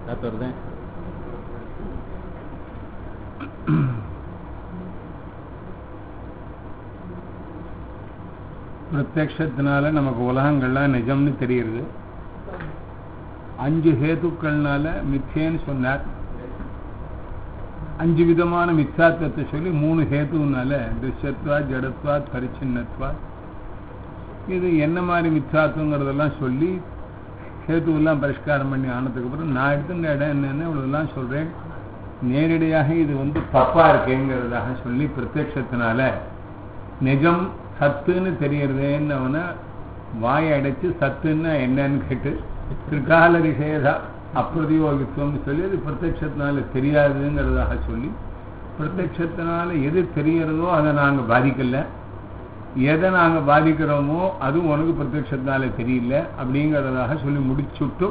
காத்து வருது பிரத்யக்ஷத்தினால நமக்கு உலகங்கள்லாம் நிஜம்னு தெரியுது அஞ்சு ஹேதுக்கள்னால மிச்சேன்னு சொன்னார் அஞ்சு விதமான மிச்சாத்தத்தை சொல்லி மூணு ஹேதுனால திருஷ்யத்வா ஜடத்வா பரிச்சின்னத்வா இது என்ன மாதிரி மிச்சாத்துங்கிறதெல்லாம் சொல்லி ஹேத்துவெல்லாம் பரிஷ்காரம் பண்ணி ஆனதுக்கு அப்புறம் நான் எடுத்துட்ட இடம் என்னன்னு இவ்வளவுலாம் சொல்றேன் நேரடியாக இது வந்து தப்பா இருக்கேங்கிறதாக சொல்லி பிரத்யக்ஷத்தினால நிஜம் சத்துன்னு தெரியறதேன்னு அவனை வாயை அடைச்சு சத்துன்னா என்னன்னு கேட்டு பிற்கால விஷயதா அப்பிரதியோகித்துவம்னு சொல்லி அது பிரத்யக்ஷத்தினால தெரியாதுங்கிறதாக சொல்லி பிரத்யக்ஷத்தினால எது தெரியறதோ அதை நாங்கள் பாதிக்கல எதை நாங்கள் பாதிக்கிறோமோ அது உனக்கு பிரத்யக்ஷத்தினால தெரியல அப்படிங்கிறதாக சொல்லி முடிச்சுட்டு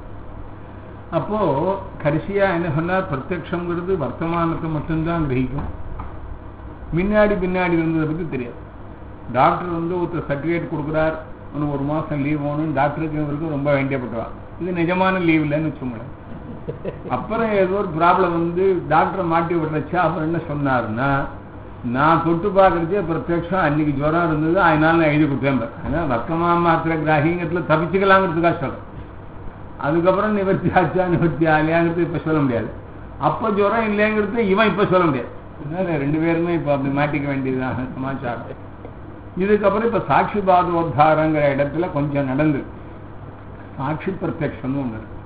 அப்போ கடைசியா என்ன சொன்னா பிரத்யக்ஷங்கிறது வர்த்தமானத்தை மட்டும்தான் கிரகிக்கும் முன்னாடி பின்னாடி இருந்ததை பற்றி தெரியாது டாக்டர் வந்து ஒருத்தர் சர்டிஃபிகேட் கொடுக்குறார் இன்னும் ஒரு மாதம் லீவ் போகணும் டாக்டருக்கு இவருக்கு ரொம்ப வேண்டியப்பட்டவா இது நிஜமான லீவ் இல்லைன்னு வச்சுக்கோங்களேன் அப்புறம் ஏதோ ஒரு ப்ராப்ளம் வந்து டாக்டரை மாட்டி விடுறச்சா அப்புறம் என்ன சொன்னாருன்னா நான் தொட்டு பார்க்கறதே பிரத்யட்சம் அன்னைக்கு ஜுரம் இருந்தது அதனால நான் எழுதி கொடுத்தேன் அதான் வக்கமா மாத்திர கிராகிங்கிறதுல தப்பிச்சுக்கலாங்கிறதுக்காக சொல்றேன் அதுக்கப்புறம் நிவர்த்தி ஆச்சா நிவர்த்தி ஆலையாங்கிறது இப்ப சொல்ல முடியாது அப்ப ஜுரம் இல்லைங்கிறது இவன் இப்ப சொல்ல முடியாது அதனால ரெண்டு பேருமே இப்ப அப்படி மாட்டிக்க வேண்டியதுதான் சமாச்சாரம் இதுக்கப்புறம் இப்ப சாட்சி பாதோத்தாரங்கிற இடத்துல கொஞ்சம் நடந்து சாட்சி பிரத்யக்ஷம்னு ஒண்ணு இருக்கு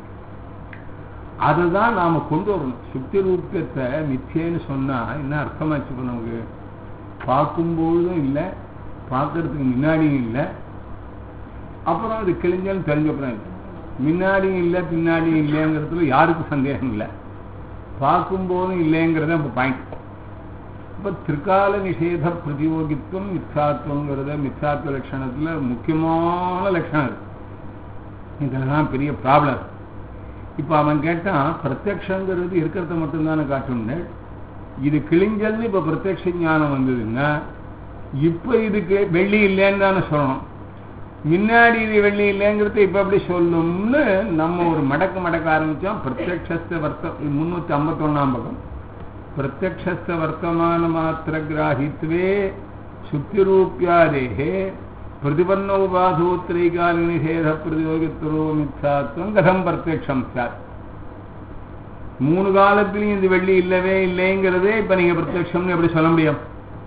அதுதான் நாம கொண்டு வரணும் சுத்தி ரூபத்தை மித்தியன்னு சொன்னா என்ன அர்த்தமாச்சு இப்ப நமக்கு பார்க்கும்பொழுதும் இல்லை பார்க்கறதுக்கு முன்னாடியும் இல்லை அப்புறம் அது கிழிஞ்சல் தெரிஞ்சப்புறம் இல்லை முன்னாடியும் இல்லை பின்னாடியும் இல்லைங்கிறதுல யாருக்கும் சந்தேகம் இல்லை பார்க்கும்போதும் இல்லைங்கிறத இப்போ பாயிண்ட் இப்போ திரிகால நிஷேத பிரதியோகித்துவம் மிச்சாத்துவங்கிறத மிச்சாத்துவ லட்சணத்தில் முக்கியமான லட்சணம் இருக்கு இதெல்லாம் பெரிய ப்ராப்ளம் இப்போ அவன் கேட்டான் பிரத்யக்ஷங்கிறது இருக்கிறத மட்டும்தானே காட்டும்னு இது கிழிஞ்சல்னு இப்போ பிரத்யக்ஷ ஞானம் வந்ததுன்னா இப்போ இதுக்கு வெள்ளி இல்லைன்னு தானே சொல்லணும் முன்னாடி இது வெள்ளி இல்லைங்கிறத இப்ப எப்படி சொல்லணும்னு நம்ம ஒரு மடக்கு மடக்க ஆரம்பிச்சோம் பிரத்யக்ஷஸ்த வர்த்த முன்னூத்தி ஐம்பத்தொன்னாம் பக்கம் பிரத்யக்ஷஸ்த வர்த்தமான மாத்திர கிராஹித்வே சுத்திரூப்பியாதேகே பிரதிபன்ன உபாதோத்திரைகால நிஷேத பிரதியோகித்துவோ மிச்சாத்துவம் கதம் பிரத்யக்ஷம் சார் மூணு காலத்திலையும் இது வெள்ளி இல்லவே இல்லைங்கிறதே இப்ப நீங்க பிரத்யக்ஷம்னு எப்படி சொல்ல முடியும்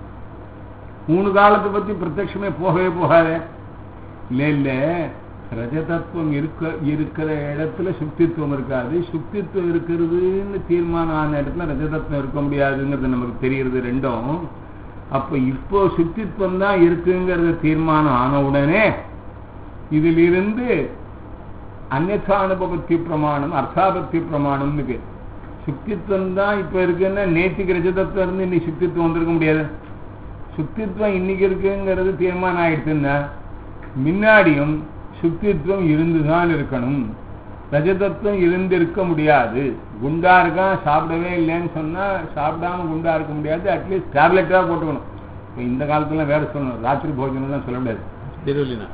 மூணு காலத்தை பத்தி பிரத்யக்ஷமே போகவே போகாதே இல்ல இல்ல ரஜதத்துவம் இருக்க இருக்கிற இடத்துல சுக்தித்துவம் இருக்காது சுக்தித்துவம் இருக்கிறதுன்னு தீர்மானம் ஆன இடத்துல ரஜதத்துவம் இருக்க முடியாதுங்கிறது நமக்கு தெரியுது ரெண்டும் அப்ப இப்போ சுக்தித்துவம் தான் இருக்குங்கிறது தீர்மானம் ஆன உடனே இதிலிருந்து அந்நா அனுபவத்தி பிரமாணம் அர்த்தாபத்தி பிரமாணம்னு பேர் சுக்தித்துவம் தான் இப்ப இருக்குன்னா நேற்றுக்கு ரஜதத்துவம் இருந்து இன்னைக்கு சுக்தித்துவம் வந்திருக்க முடியாது சுக்தித்துவம் இன்னைக்கு இருக்குங்கிறது தீர்மானம் ஆயிடுச்சுன்னா முன்னாடியும் சுக்தித்துவம் இருந்துதான் இருக்கணும் ரஜதத்துவம் இருந்திருக்க முடியாது குண்டா இருக்கான் சாப்பிடவே இல்லைன்னு சொன்னா சாப்பிடாம குண்டா இருக்க முடியாது அட்லீஸ்ட் டேப்லெட்டா போட்டுக்கணும் இப்போ இந்த காலத்துல வேற சொல்லணும் ராத்திரி போஜனம் சொல்ல முடியாது திருவள்ளினா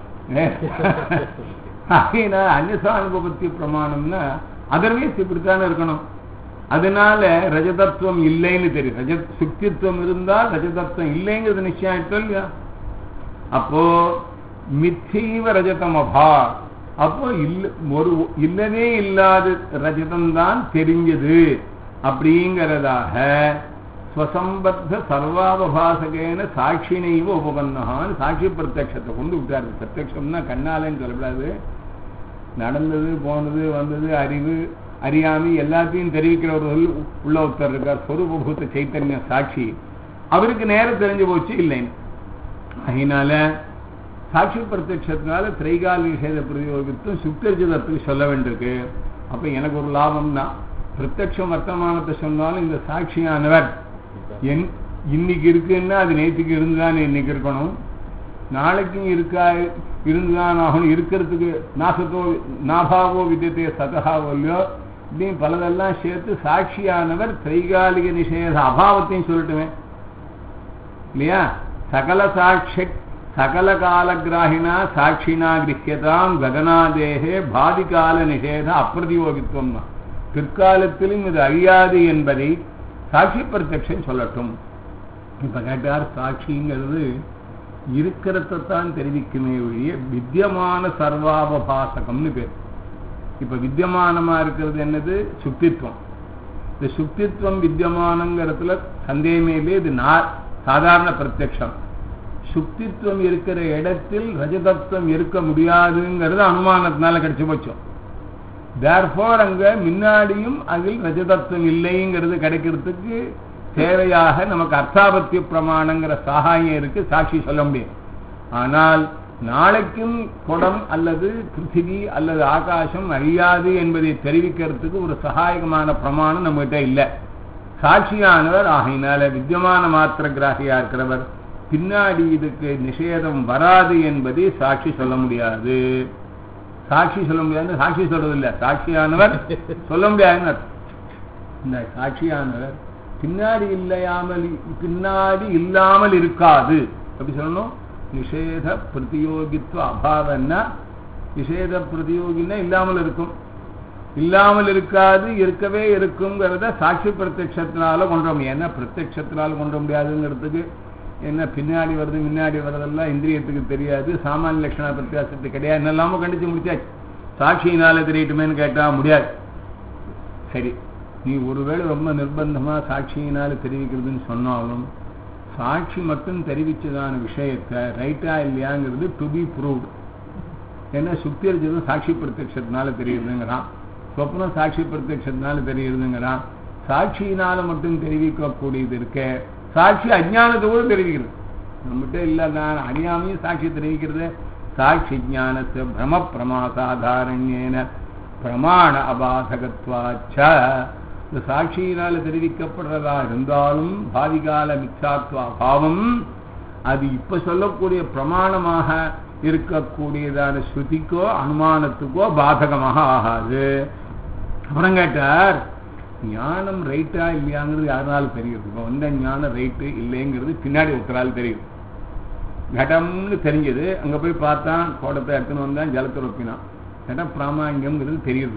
அப்படின்னா அந்நிசா அனுபவத்தி பிரமாணம்னா அதர்வைஸ் இப்படித்தானே இருக்கணும் அதனால ரஜதத்துவம் இல்லைன்னு தெரியும் ரஜ சுக்தித்துவம் இருந்தால் ரஜதத்துவம் இல்லைங்கிறது நிச்சயம் ஆயிட்டோம் இல்லையா அப்போ மித்தீவ ரஜதம் அபா அப்போ இல்ல ஒரு இல்லவே இல்லாத ரஜதம் தான் தெரிஞ்சது அப்படிங்கிறதாக ஸ்வசம்பத்த சர்வாவபாசகேன சாட்சினைவ உபபன்னான்னு சாட்சி பிரத்யக்ஷத்தை கொண்டு விட்டாரு பிரத்யக்ஷம்னா கண்ணாலேன்னு சொல்லக்கூடாது நடந்தது போனது வந்தது அறிவு அறியாமை எல்லாத்தையும் தெரிவிக்கிற ஒரு உள்ள ஒருத்தர் இருக்கார் சொரூபூத்த சைத்தன்ய சாட்சி அவருக்கு நேரம் தெரிஞ்சு போச்சு இல்லைன்னு அதனால சாட்சி பிரத்யத்தினால திரைகால நிஷேத பிரதியோகித்தும் சுத்தரிஜதத்துக்கு சொல்ல வேண்டியிருக்கு அப்ப எனக்கு ஒரு லாபம் தான் பிரத்யக்ஷம் வர்த்தமானத்தை சொன்னாலும் இந்த சாட்சியானவர் என் இன்னைக்கு இருக்குன்னா அது நேற்றுக்கு இருந்துதான் இன்னைக்கு இருக்கணும் நாளைக்கும் இருக்கா இருந்துதான் ஆகணும் இருக்கிறதுக்கு நாசத்தோ நாபாவோ வித்தியத்தைய சதகாவோ இல்லையோ இப்படியும் பலதெல்லாம் சேர்த்து சாட்சியானவர் திரைகாலிக நிஷேத அபாவத்தையும் சொல்லட்டுமே இல்லையா சகல சாட்சி சகல காலகிராகினா சாட்சினா கிரஹியதாம் ககனாதேகே பாதிகால நிஷேத அப்பிரதியோகித்துவம் பிற்காலத்திலும் இது அழியாது என்பதை சாட்சி பிரத்யக்ஷம் சொல்லட்டும் இப்ப கேட்டார் சாட்சிங்கிறது இருக்கிறதான் தெரிவிக்குமே ஒழிய வித்தியமான சர்வாவபாசகம்னு பேர் இப்ப வித்தியமானமா இருக்கிறது என்னது சுக்தித்வம் இந்த சுக்தித்வம் வித்தியமானங்கிறதுல சந்தேகமே இல்லை இது நா- சாதாரண பிரத்யக்ஷம் சுக்தித்வம் இருக்கிற இடத்தில் ரஜதத்துவம் இருக்க முடியாதுங்கிறது அனுமானத்தினால கிடைச்சு போச்சோம் தேர்ஃபோர் அங்க முன்னாடியும் அதில் ரஜதத்துவம் இல்லைங்கிறது கிடைக்கிறதுக்கு தேவையாக நமக்கு அர்த்தாபத்திய பிரமாணங்கிற சகாயம் இருக்கு சாட்சி சொல்ல முடியும் ஆனால் நாளைக்கும் குடம் அல்லது பிருத்திவி அல்லது ஆகாசம் அழியாது என்பதை தெரிவிக்கிறதுக்கு ஒரு சகாயகமான பிரமாணம் நம்மகிட்ட இல்லை சாட்சியானவர் ஆகையினால வித்தியமான மாத்திர கிராகியா இருக்கிறவர் பின்னாடி இதுக்கு நிஷேதம் வராது என்பதை சாட்சி சொல்ல முடியாது சாட்சி சொல்ல முடியாது சாட்சி சொல்றது இல்ல சாட்சியானவர் சொல்ல முடியாதுன்னு அர்த்தம். இந்த சாட்சியானவர் பின்னாடி இல்லையாமல் பின்னாடி இல்லாமல் இருக்காது அப்படி சொல்லணும் நிஷேத பிரதியோகித்துவ அபாவன்னா நிஷேத பிரதியோகின்னா இல்லாமல் இருக்கும் இல்லாமல் இருக்காது இருக்கவே இருக்குங்கிறத சாட்சி பிரத்யட்சத்தினால கொண்டு வர முடியும் ஏன்னா பிரத்யட்சத்தினால கொண்டு வர முடியாதுங்கிறதுக்கு என்ன பின்னாடி வருது முன்னாடி வர்றதெல்லாம் இந்திரியத்துக்கு தெரியாது சாமானிய லட்சண பிரத்யாசத்துக்கு கிடையாது என்னெல்லாமோ கண்டிச்சு முடிச்சாச்சு சாட்சியினால தெரியட்டுமேன்னு கேட்டா முடியாது சரி நீ ஒருவேளை ரொம்ப நிர்பந்தமா சாட்சியினால தெரிவிக்கிறதுன்னு சொன்னாலும் சாட்சி மட்டும் தெரிவிச்சதான விஷயத்தை ரைட்டா இல்லையாங்கிறது டு பி ப்ரூவ்டு ஏன்னா சுத்தி அடிச்சதும் சாட்சி பிரத்யட்சத்தினால தெரியுதுங்கிறான் சொப்னம் சாட்சி பிரத்யட்சத்தினால தெரியுதுங்கிறான் சாட்சியினால மட்டும் தெரிவிக்கக்கூடியது இருக்க சாட்சி அஜ்ஞானத்தை கூட தெரிவிக்கிறது நம்மகிட்ட இல்ல நான் அறியாமையும் சாட்சி தெரிவிக்கிறது சாட்சி ஞானத்தை பிரம பிரமாசாதாரண்யேன பிரமாண அபாதகத்வாச்ச இந்த சாட்சியினால தெரிவிக்கப்படுறதா இருந்தாலும் பாவிகால மிச்சாத்வா பாவம் அது இப்ப சொல்லக்கூடிய பிரமாணமாக இருக்கக்கூடியதான ஸ்ருதிக்கோ அனுமானத்துக்கோ பாதகமாக ஆகாது அப்புறம் கேட்டார் ஞானம் ரைட்டா இல்லையாங்கிறது யாருனாலும் தெரியுது இப்போ வந்த ஞானம் ரைட்டு இல்லைங்கிறது பின்னாடி ஒருத்தரால் தெரியும் கடம்னு தெரிஞ்சது அங்க போய் பார்த்தான் கோடத்தை எடுத்துன்னு வந்தான் ஜலத்தை ரொப்பினான் கட பிராமாண்யம்ங்கிறது தெரியுது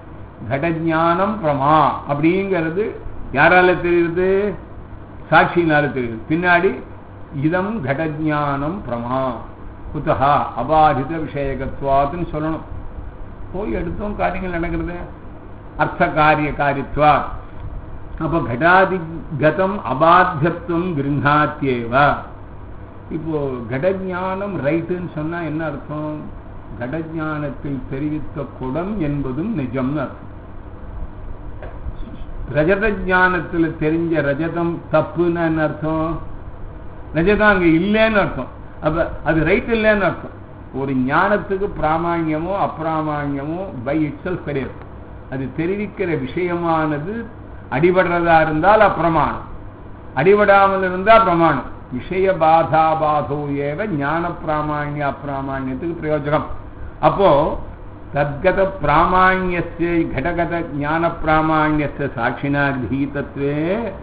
கடஞானம் பிரமா அப்படிங்கிறது யாரால தெரியுது சாட்சியினால தெரியுது பின்னாடி இதம் கடஞானம் பிரமா குத்தகா அபாதித விஷயகத்வாத்துன்னு சொல்லணும் போய் எடுத்தோம் காரியங்கள் நடக்கிறது அர்த்த காரிய காரித்வா அப்ப கடாதி கதம் அபாத்தியத்துவம் கிருண்ணாத்தியேவ இப்போ கடஞானம் ரைட்டுன்னு சொன்னா என்ன அர்த்தம் கடஞானத்தில் தெரிவித்த குடம் என்பதும் நிஜம்னு அர்த்தம் ரஜத ஞானத்துல தெரிஞ்ச ரஜதம் தப்புன்னு என்ன அர்த்தம் ரஜதம் அங்க இல்லைன்னு அர்த்தம் அப்ப அது ரைட் இல்லைன்னு அர்த்தம் ஒரு ஞானத்துக்கு பிராமாண்யமோ அப்பிராமாண்யமோ பை இட் கிடையாது அது தெரிவிக்கிற விஷயமானது அடிபடுறதா இருந்தால் அப்பிரமாணம் அடிபடாமல் இருந்தா பிரமாணம் விஷய பாதா பாதோ ஏவ ஞான பிராமாண்ய அப்பிராமாண்யத்துக்கு பிரயோஜனம் அப்போ தத்கத பிராமாண்யஸ்ய கடகத ஞான பிராமாண்யஸ்ய சாட்சினா கிரகீதத்வே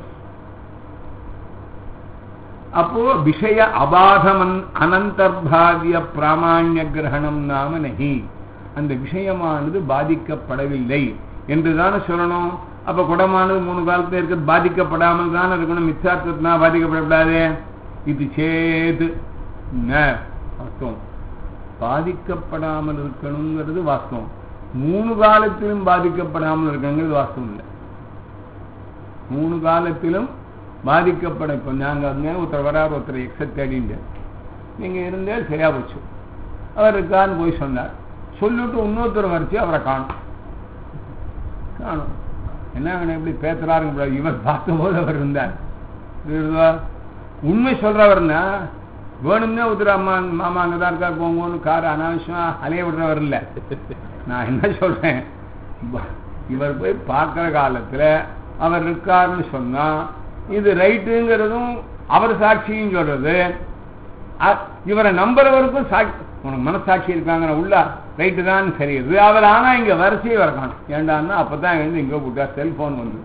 அப்போ விஷய அபாதமன் அனந்தர்பாவிய பிராமாண்ய கிரகணம் நாம நகி அந்த விஷயமானது பாதிக்கப்படவில்லை என்றுதானே சொல்லணும் அப்ப குடமானது மூணு காலத்துல இருக்கிறது பாதிக்கப்படாமல் தானே இருக்கணும் மிச்சார்த்தத்தினா பாதிக்கப்படக்கூடாது இது சேது ந வாஸ்தவம் பாதிக்கப்படாமல் இருக்கணுங்கிறது வாஸ்தவம் மூணு காலத்திலும் பாதிக்கப்படாமல் இருக்கணுங்கிறது வாஸ்தவம் இல்லை மூணு காலத்திலும் பாதிக்கப்பட இப்போ நாங்கள் வந்து ஒருத்தர் வரார் ஒருத்தர் எக்ஸ தேடிண்டு நீங்கள் இருந்தே சரியா போச்சு அவர் இருக்கான்னு போய் சொன்னார் சொல்லிட்டு இன்னொருத்தர் வரைச்சு அவரை காணும் காணும் என்ன வேணும் இப்படி பேசுறாருங்க இவர் பார்க்கும்போது அவர் இருந்தார் புரியுதா? உண்மை சொல்றவர்னா வேணும்னே ஒருத்தர் அம்மா மாமா அங்கே தான் இருக்கா போங்கன்னு கார் அனாவசியமா அலைய விடுறவர் இல்லை நான் என்ன சொல்றேன் ப- இவர் போய் பார்க்குற காலத்துல அவர் இருக்காருன்னு சொன்னா இது ரைட்டுங்கிறதும் அவர் சாட்சியும் சொல்றது அ- இவரை நம்புறவருக்கும் சாட்சி உனக்கு மனசாட்சி இருக்காங்க உள்ள ரைட்டு தான் தெரியுது அவர் ஆனா இங்க வரிசையை வர காணும் ஏண்டான்னா அப்பதான் எழுந்து இங்க கூட்டா செல்போன் வந்து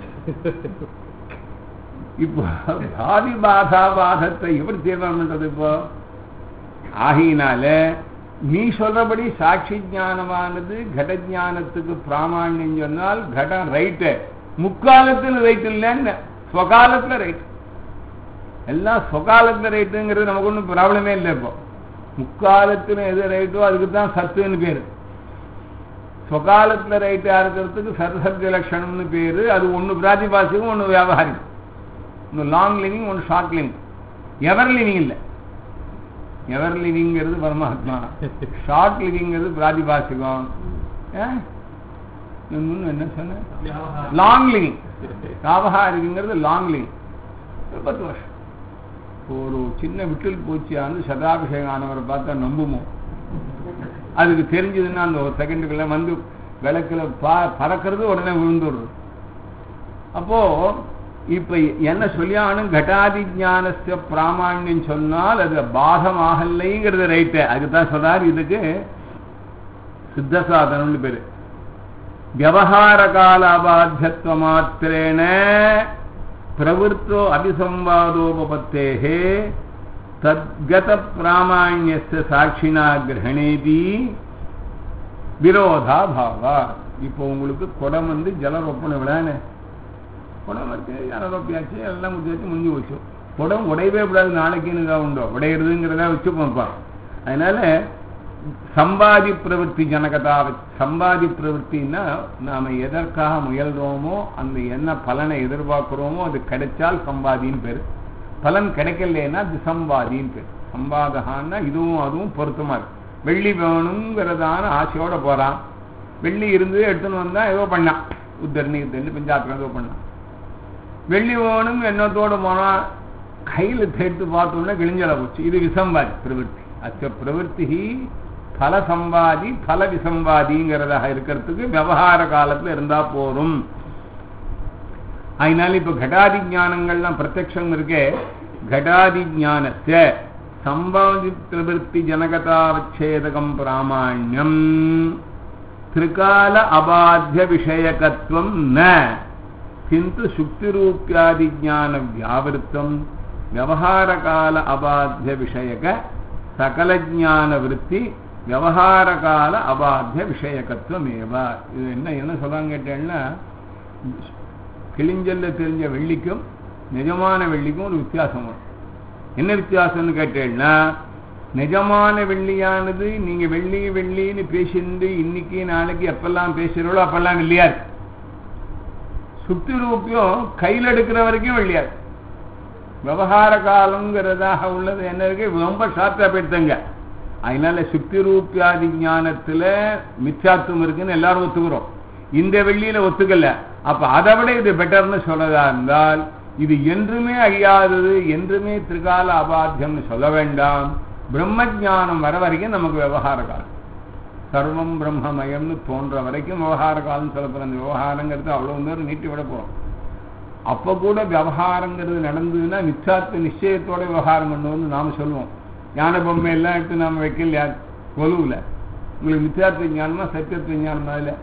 இப்போ பாதி பாதா பாதத்தை எப்படி தீர்மானம் பண்றது இப்போ ஆகையினால நீ சொல்றபடி சாட்சி ஞானமானது கட ஞானத்துக்கு பிராமாண்யம் சொன்னால் கடம் ரைட்டு முக்காலத்தில் ரைட் இல்லைன்னு ஸ்வகாலத்துல ரைட் எல்லாம் ஸ்வகாலத்துல ரைட்டுங்கிறது நமக்கு ஒன்றும் ப்ராப்ளமே இல்லை இப்போ முக்காலத்துல எது ரைட்டோ அதுக்கு தான் சத்துன்னு பேரு ஸ்வகாலத்துல ரைட்டா இருக்கிறதுக்கு சர்வசப்த லட்சணம்னு பேரு அது ஒன்று பிராதிபாசிகம் ஒன்று வியாபாரிகம் ஒன்று லாங் லிவிங் ஒன்று ஷார்ட் லிவிங் எவர் லிவிங் இல்லை எவர் லிவிங்கிறது பரமாத்மா ஷார்ட் லிவிங்கிறது பிராதிபாசிகம் ஏன்? இன்னும் என்ன சொன்ன லாங் லிவிங் வியாபகாரிகங்கிறது லாங் லிவிங் ஒரு பத்து வருஷம் ஒரு சின்ன விட்டில் பூச்சியானது சதாபிஷேகம் ஆனவரை பார்த்தா நம்புமோ அதுக்கு தெரிஞ்சதுன்னா அந்த ஒரு செகண்டுக்குள்ள வந்து விளக்குல பா பறக்கிறது உடனே விழுந்துடுறது அப்போ இப்ப என்ன சொல்லியானும் கட்டாதி ஞானஸ்ய பிராமாண்யம் சொன்னால் அது பாதமாகலைங்கிறது ரைட்டு அதுதான் சொல்றாரு இதுக்கு சித்த சாதனம்னு பேரு விவகார கால அபாத்தியத்துவ மாத்திரேன பிரவருத்தோ அபிசம்வாதோபத்தேகே தத்கத பிராமாண்யஸ்ய சாட்சினா கிரகணேதி விரோதா பாவா இப்போ உங்களுக்கு குடம் வந்து ஜலரொப்பணம் விடானே குடம் வச்சு ஜலரொப்பியாச்சு எல்லாம் முடிச்சு முடிஞ்சு வச்சு குடம் உடையவே கூடாது நாளைக்குன்னு உண்டோ உடையிறதுங்கிறதா வச்சுப்போம்ப்பா அதனால சம்பாதி பிரவൃத்தி ஜனகதா சம்பாதி பிரவൃத்தின்னா நாம எதற்காக முயல்றோமோ அந்த என்ன பலனை எதிர்பார்க்கிறோமோ அது கிடைச்சால் சம்பாதின்னு பேரு பலன் கிடைக்கலன்னா திசம்பாதின்னு பேர் சம்பாதகான்னா இதுவும் அதுவும் பொருத்தமா இருக்கு வெள்ளி வேணுங்கிறதான ஆசையோட போறான் வெள்ளி இருந்து எடுத்துன்னு வந்தா ஏதோ பண்ணான் உத்தரணி உத்தரணி பஞ்சாத்திரம் ஏதோ பண்ணான் வெள்ளி வேணும் எண்ணத்தோட போனா கையில தேர்த்து பார்த்தோம்னா கிழிஞ்சல போச்சு இது விசம்பாதி பிரவೃತ್ತಿ அச்ச பிரவೃತ್ತಿ பல சம்பாதி பல விசம்பாதிங்கிறதாக இருக்கிறதுக்கு விவகார காலத்துல இருந்தா போதும் அதனால இப்ப கடாதி ஞானங்கள்லாம் பிரத்யக்ஷம் இருக்கே கடாதி ஞானத்தை சம்பாதி பிரவருத்தி ஜனகதாவச்சேதகம் பிராமாண்யம் திரிகால அபாத்திய விஷயகத்துவம் ந கிந்து சுக்திரூப்பியாதி ஞான வியாவிருத்தம் விவகார கால அபாத்திய விஷயக சகல ஞான விருத்தி விவகார கால அபாத்திய விஷயகத்துவம் ஏவா இது என்ன என்ன சொல்றாங்க கேட்டேன்னா கிழிஞ்சல்ல தெரிஞ்ச வெள்ளிக்கும் நிஜமான வெள்ளிக்கும் ஒரு வித்தியாசம் வரும் என்ன வித்தியாசம்னு கேட்டேன்னா நிஜமான வெள்ளியானது நீங்க வெள்ளி வெள்ளின்னு பேசிட்டு இன்னைக்கு நாளைக்கு எப்பெல்லாம் பேசுறீங்களோ அப்பெல்லாம் வெள்ளியா இருக்கு சுத்தி ரூபியம் கையில் எடுக்கிற வரைக்கும் வெள்ளியா இருக்கு விவகார காலங்கிறதாக உள்ளது என்ன இருக்கு ரொம்ப ஷார்ட்டா போயிடுத்துங்க அதனால சுத்தி ரூபியாதி ஞானத்துல மித்யாத்துவம் இருக்குன்னு எல்லாரும் ஒத்துக்கிறோம் இந்த வெள்ளியில ஒத்துக்கல அப்ப அதை விட இது பெட்டர்னு சொல்றதா இருந்தால் இது என்றுமே அழியாதது என்றுமே திரிகால அபாத்தியம்னு சொல்ல வேண்டாம் பிரம்ம ஞானம் வர வரைக்கும் நமக்கு விவகார காலம் சர்வம் பிரம்மமயம்னு தோன்ற வரைக்கும் விவகார காலம் சொல்லப்படுற அந்த விவகாரங்கிறது அவ்வளவு நேரம் நீட்டி விட போறோம் அப்ப கூட விவகாரங்கிறது நடந்ததுன்னா நிச்சாத்து நிச்சயத்தோட விவகாரம் பண்ணுவோம்னு நாம சொல்லுவோம் ஞான பொம்மை எல்லாம் எடுத்து நாம வைக்கல கொலுவுல உங்களுக்கு மித்யாத்வ ஞானமா சத்தியத்துவ ஞானமா இல்லை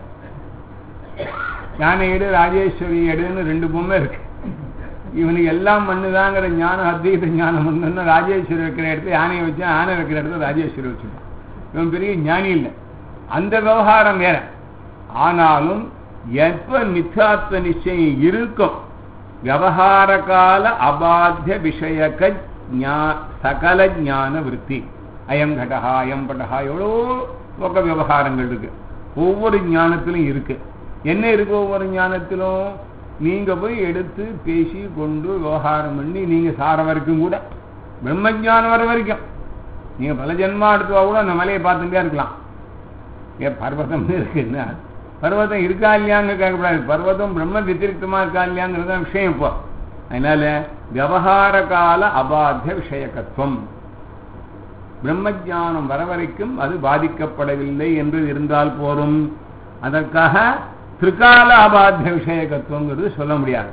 யானை எடு ராஜேஸ்வரி எடுன்னு ரெண்டு பொம்மை இருக்கு இவனுக்கு எல்லாம் மண்ணுதாங்கிற ஞானம் அத்வைத ஞானம் ஒண்ணுன்னா ராஜேஸ்வரி வைக்கிற இடத்துல யானையை வச்சு யானை வைக்கிற இடத்துல ராஜேஸ்வரி வச்சுப்பான் இவன் பெரிய ஞானி இல்லை அந்த விவகாரம் வேற ஆனாலும் எப்ப மித்யாத்வ நிச்சயம் இருக்கும் விவகார கால அபாத்திய விஷயக்க சகல ஞான விற்பி அயம் கடகா அயம் படகா எவ்வளோ பக்க விவகாரங்கள் இருக்கு ஒவ்வொரு ஞானத்திலும் இருக்கு என்ன இருக்கு ஒவ்வொரு ஞானத்திலும் நீங்க போய் எடுத்து பேசி கொண்டு விவகாரம் பண்ணி நீங்க சார வரைக்கும் கூட பிரம்ம ஞானம் வர வரைக்கும் நீங்க பல ஜென்மா எடுத்துவா கூட அந்த மலையை பார்த்துட்டே இருக்கலாம் ஏன் பர்வதம் இருக்குன்னா பர்வதம் இருக்கா இல்லையாங்க கேட்கக்கூடாது பர்வதம் பிரம்ம வத்திரிக்தமா இருக்கா இல்லையாங்கிறது தான் விஷயம் இப்போ அதனால விவகார கால அபாத்திய விஷயக்கத்துவம் பிரம்மஜானம் வர வரைக்கும் அது பாதிக்கப்படவில்லை என்று இருந்தால் போரும் அதற்காக திரிகால அபாத்திய விஷயகத்துவங்கிறது சொல்ல முடியாது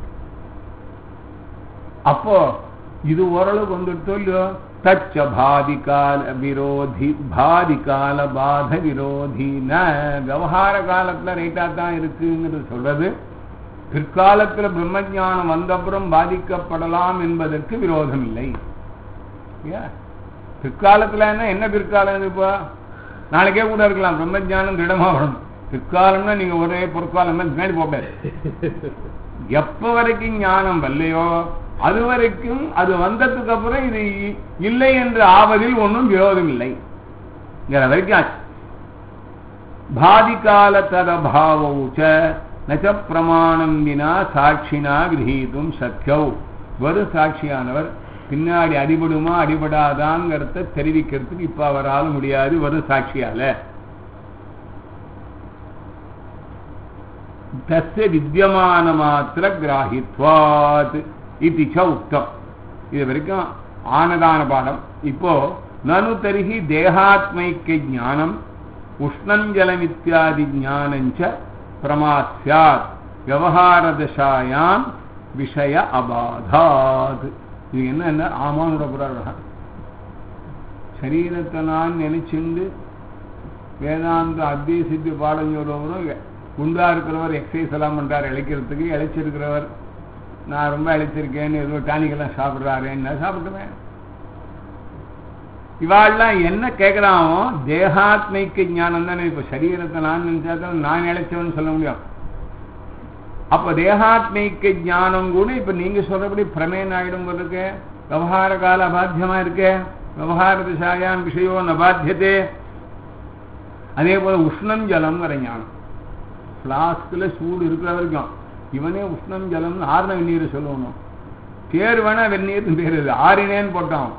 அப்போ இது ஓரளவு வந்துட்டோ இல்லையோ தச்ச பாதிகால விரோதி பாதிகால பாத விரோதி ந விவகார காலத்துல ரைட்டா தான் இருக்குங்கிறது சொல்றது பிற்காலத்துல பிரம்மஜானம் வந்தப்புறம் பாதிக்கப்படலாம் என்பதற்கு விரோதம் இல்லை பிற்காலத்துல என்ன என்ன பிற்காலம் இது இப்போ நாளைக்கே கூட இருக்கலாம் பிரம்மஜானம் திடமா வரணும் பிற்காலம்னா நீங்க ஒரே பொற்காலம் மாதிரி பின்னாடி போகாது எப்ப வரைக்கும் ஞானம் வரலையோ அது வரைக்கும் அது வந்ததுக்கு அப்புறம் இது இ- இல்லை என்று ஆவதில் ஒன்றும் விரோதம் இல்லை இங்கிற வரைக்கும் ஆச்சு பாதிகால ததபாவௌச்ச நச்ச பிரமாணம் வினா சாட்சினா கிரகீதும் சக்கியௌ ஒரு சாட்சியானவர் பின்னாடி அடிபடுமா அடிபடாதாங்கிறத தெரிவிக்கிறதுக்கு இப்ப அவரால் முடியாது ஒரு சாட்சியால தஸ்ய வித்தியமான மாத்திர கிராஹித்வாத் இது ச உக்தம் இது வரைக்கும் ஆனதான பாடம் இப்போ நனு தரிகி தேகாத்மைக்க ஞானம் உஷ்ணஞ்சலம் இத்தியாதி ஞானஞ்ச பிரமாஸ்யாத் விவகாரதசாயாம் விஷய அபாதாத் இது என்ன என்ன ஆமானோட புராணம் சரீரத்தை நான் நினைச்சுண்டு வேதாந்த அத்திய சித்தி பாடம் சொல்றவரும் குண்டா இருக்கிறவர் எக்ஸசைஸ் எல்லாம் பண்றாரு இழைக்கிறதுக்கு இழைச்சிருக்கிறவர் நான் ரொம்ப இழைச்சிருக்கேன்னு ஏதோ டானிக்கெல்லாம் சாப்பிட்றாருன்னு சாப்பிட்டுவேன் இவாள்லாம் என்ன கேட்குறானோ தேகாத்மைக்கு ஞானம் தானே இப்போ சரீரத்தை நான் நினைச்சா தான் நான் இழைச்சவன்னு சொல்ல முடியும் அப்ப தேகாத்மைக்கு ஞானம் கூட இப்ப நீங்க சொல்றபடி பிரமேன் ஆயிடும் போல இருக்கு விவகார கால அபாத்தியமா இருக்கு விவகார திசாயாம் விஷயோ நபாத்தியதே அதே போல உஷ்ணம் ஜலம்ங்கிற ஞானம் பிளாஸ்கில் சூடு இருக்கிற வரைக்கும் இவனே உஷ்ணம் ஜலம்னு ஆறுன வெந்நீர் சொல்லணும் பேர் வேணா வெந்நீர்னு பேர் இது ஆறினேன்னு போட்டான்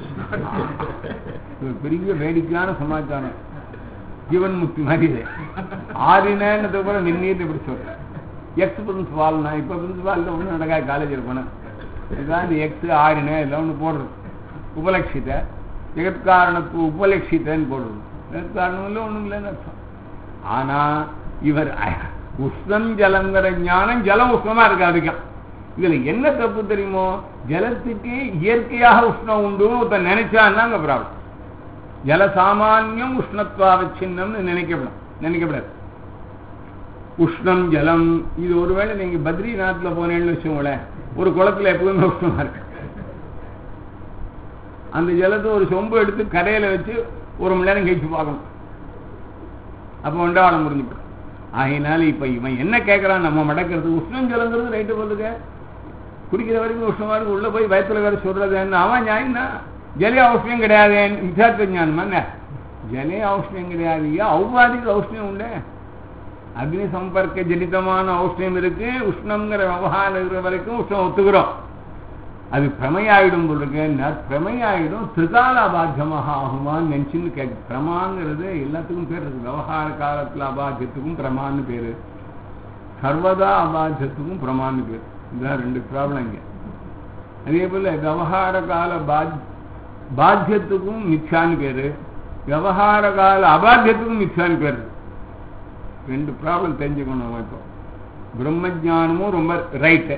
இது பெரிய வேடிக்கையான சமாச்சாரம் ஜீவன் முக்தி மாதிரி இது ஆறினேன்னு கூட வெந்நீர்னு இப்படி சொல்றேன் எக்ஸ் பிரின்சிபால் நான் இப்போ பிரின்சிபால் ஒன்றும் நடக்காது காலேஜில் போனேன் இதுதான் இந்த எக்ஸ் ஆறினே இல்லை ஒன்று போடுறது உபலட்சித ஜெகத்காரணத்து உபலட்சித்தன்னு போடுறது ஜெகத்காரணம் இல்லை ஒன்றும் இல்லைன்னு அர்த்தம் ஆனா இவர் அ- உஷ்ணம் ஜலங்கிற ஞானம் ஜலம் உஷ்ணமா இருக்கு அதிகம் இதுல என்ன தப்பு தெரியுமோ ஜலத்துக்கு இயற்கையாக உஷ்ணம் உண்டுன்னு ஒருத்தன் நினைச்சான்னா அங்க ப்ராப்ளம் ஜல சாமானியம் உஷ்ணத்வாவச்சின்னம்னு நினைக்கப்படும் நினைக்கப்படாது உஷ்ணம் ஜலம் இது ஒருவேளை நீங்க பத்ரிநாத்ல போனேன்னு வச்சுக்கோங்களேன் ஒரு குளத்துல எப்பவுமே உஷ்ணமா இருக்கு அந்த ஜலத்தை ஒரு சொம்பு எடுத்து கரையில வச்சு ஒரு மணி நேரம் கழிச்சு பார்க்கணும் அப்போ வண்டவாளம் புரிஞ்சுக்கணும் ஆகையினால இப்ப இவன் என்ன கேட்கறான் நம்ம மடக்கிறது உஷ்ணம் ஜலங்கிறது ரைட்டு போதுங்க குடிக்கிற வரைக்கும் உஷ்ணமா இருக்கு உள்ள போய் வயத்துல வேற சொல்றது என்ன அவன் நியாயம் தான் ஜலே ஔஷ்ணியம் கிடையாது மிசாத்த ஞானம் என்ன ஜலே ஔஷ்ணியம் கிடையாது ஔபாதிக ஔஷ்ணியம் உண்டு அக்னி சம்பர்க்க ஜனிதமான ஔஷ்ணியம் இருக்கு உஷ்ணம்ங்கிற விவகாரம் இருக்கிற வரைக்கும் உஷ்ணம் ஒத்துக்கிறோம் அது பிரமையாயிடும் பொழுது பிரமையாயிடும் திரிகால அபாத்தியமாக ஆகுமான்னு நினைச்சுன்னு கேட்கு பிரமாங்கிறது எல்லாத்துக்கும் பேர் இருக்கு விவகார காலத்துல அபாத்தியத்துக்கும் பிரமான்னு பேரு சர்வதா அபாத்தியத்துக்கும் பிரமான்னு பேர் இதுதான் ரெண்டு ப்ராப்ளம் இங்க அதே போல விவகார கால பாத் பாத்தியத்துக்கும் மிச்சான்னு பேரு விவகார கால அபாத்தியத்துக்கும் மிச்சான்னு பேரு ரெண்டு ப்ராப்ளம் தெரிஞ்சுக்கணும் நம்ம இப்போ பிரம்மஜானமும் ரொம்ப ரைட்டு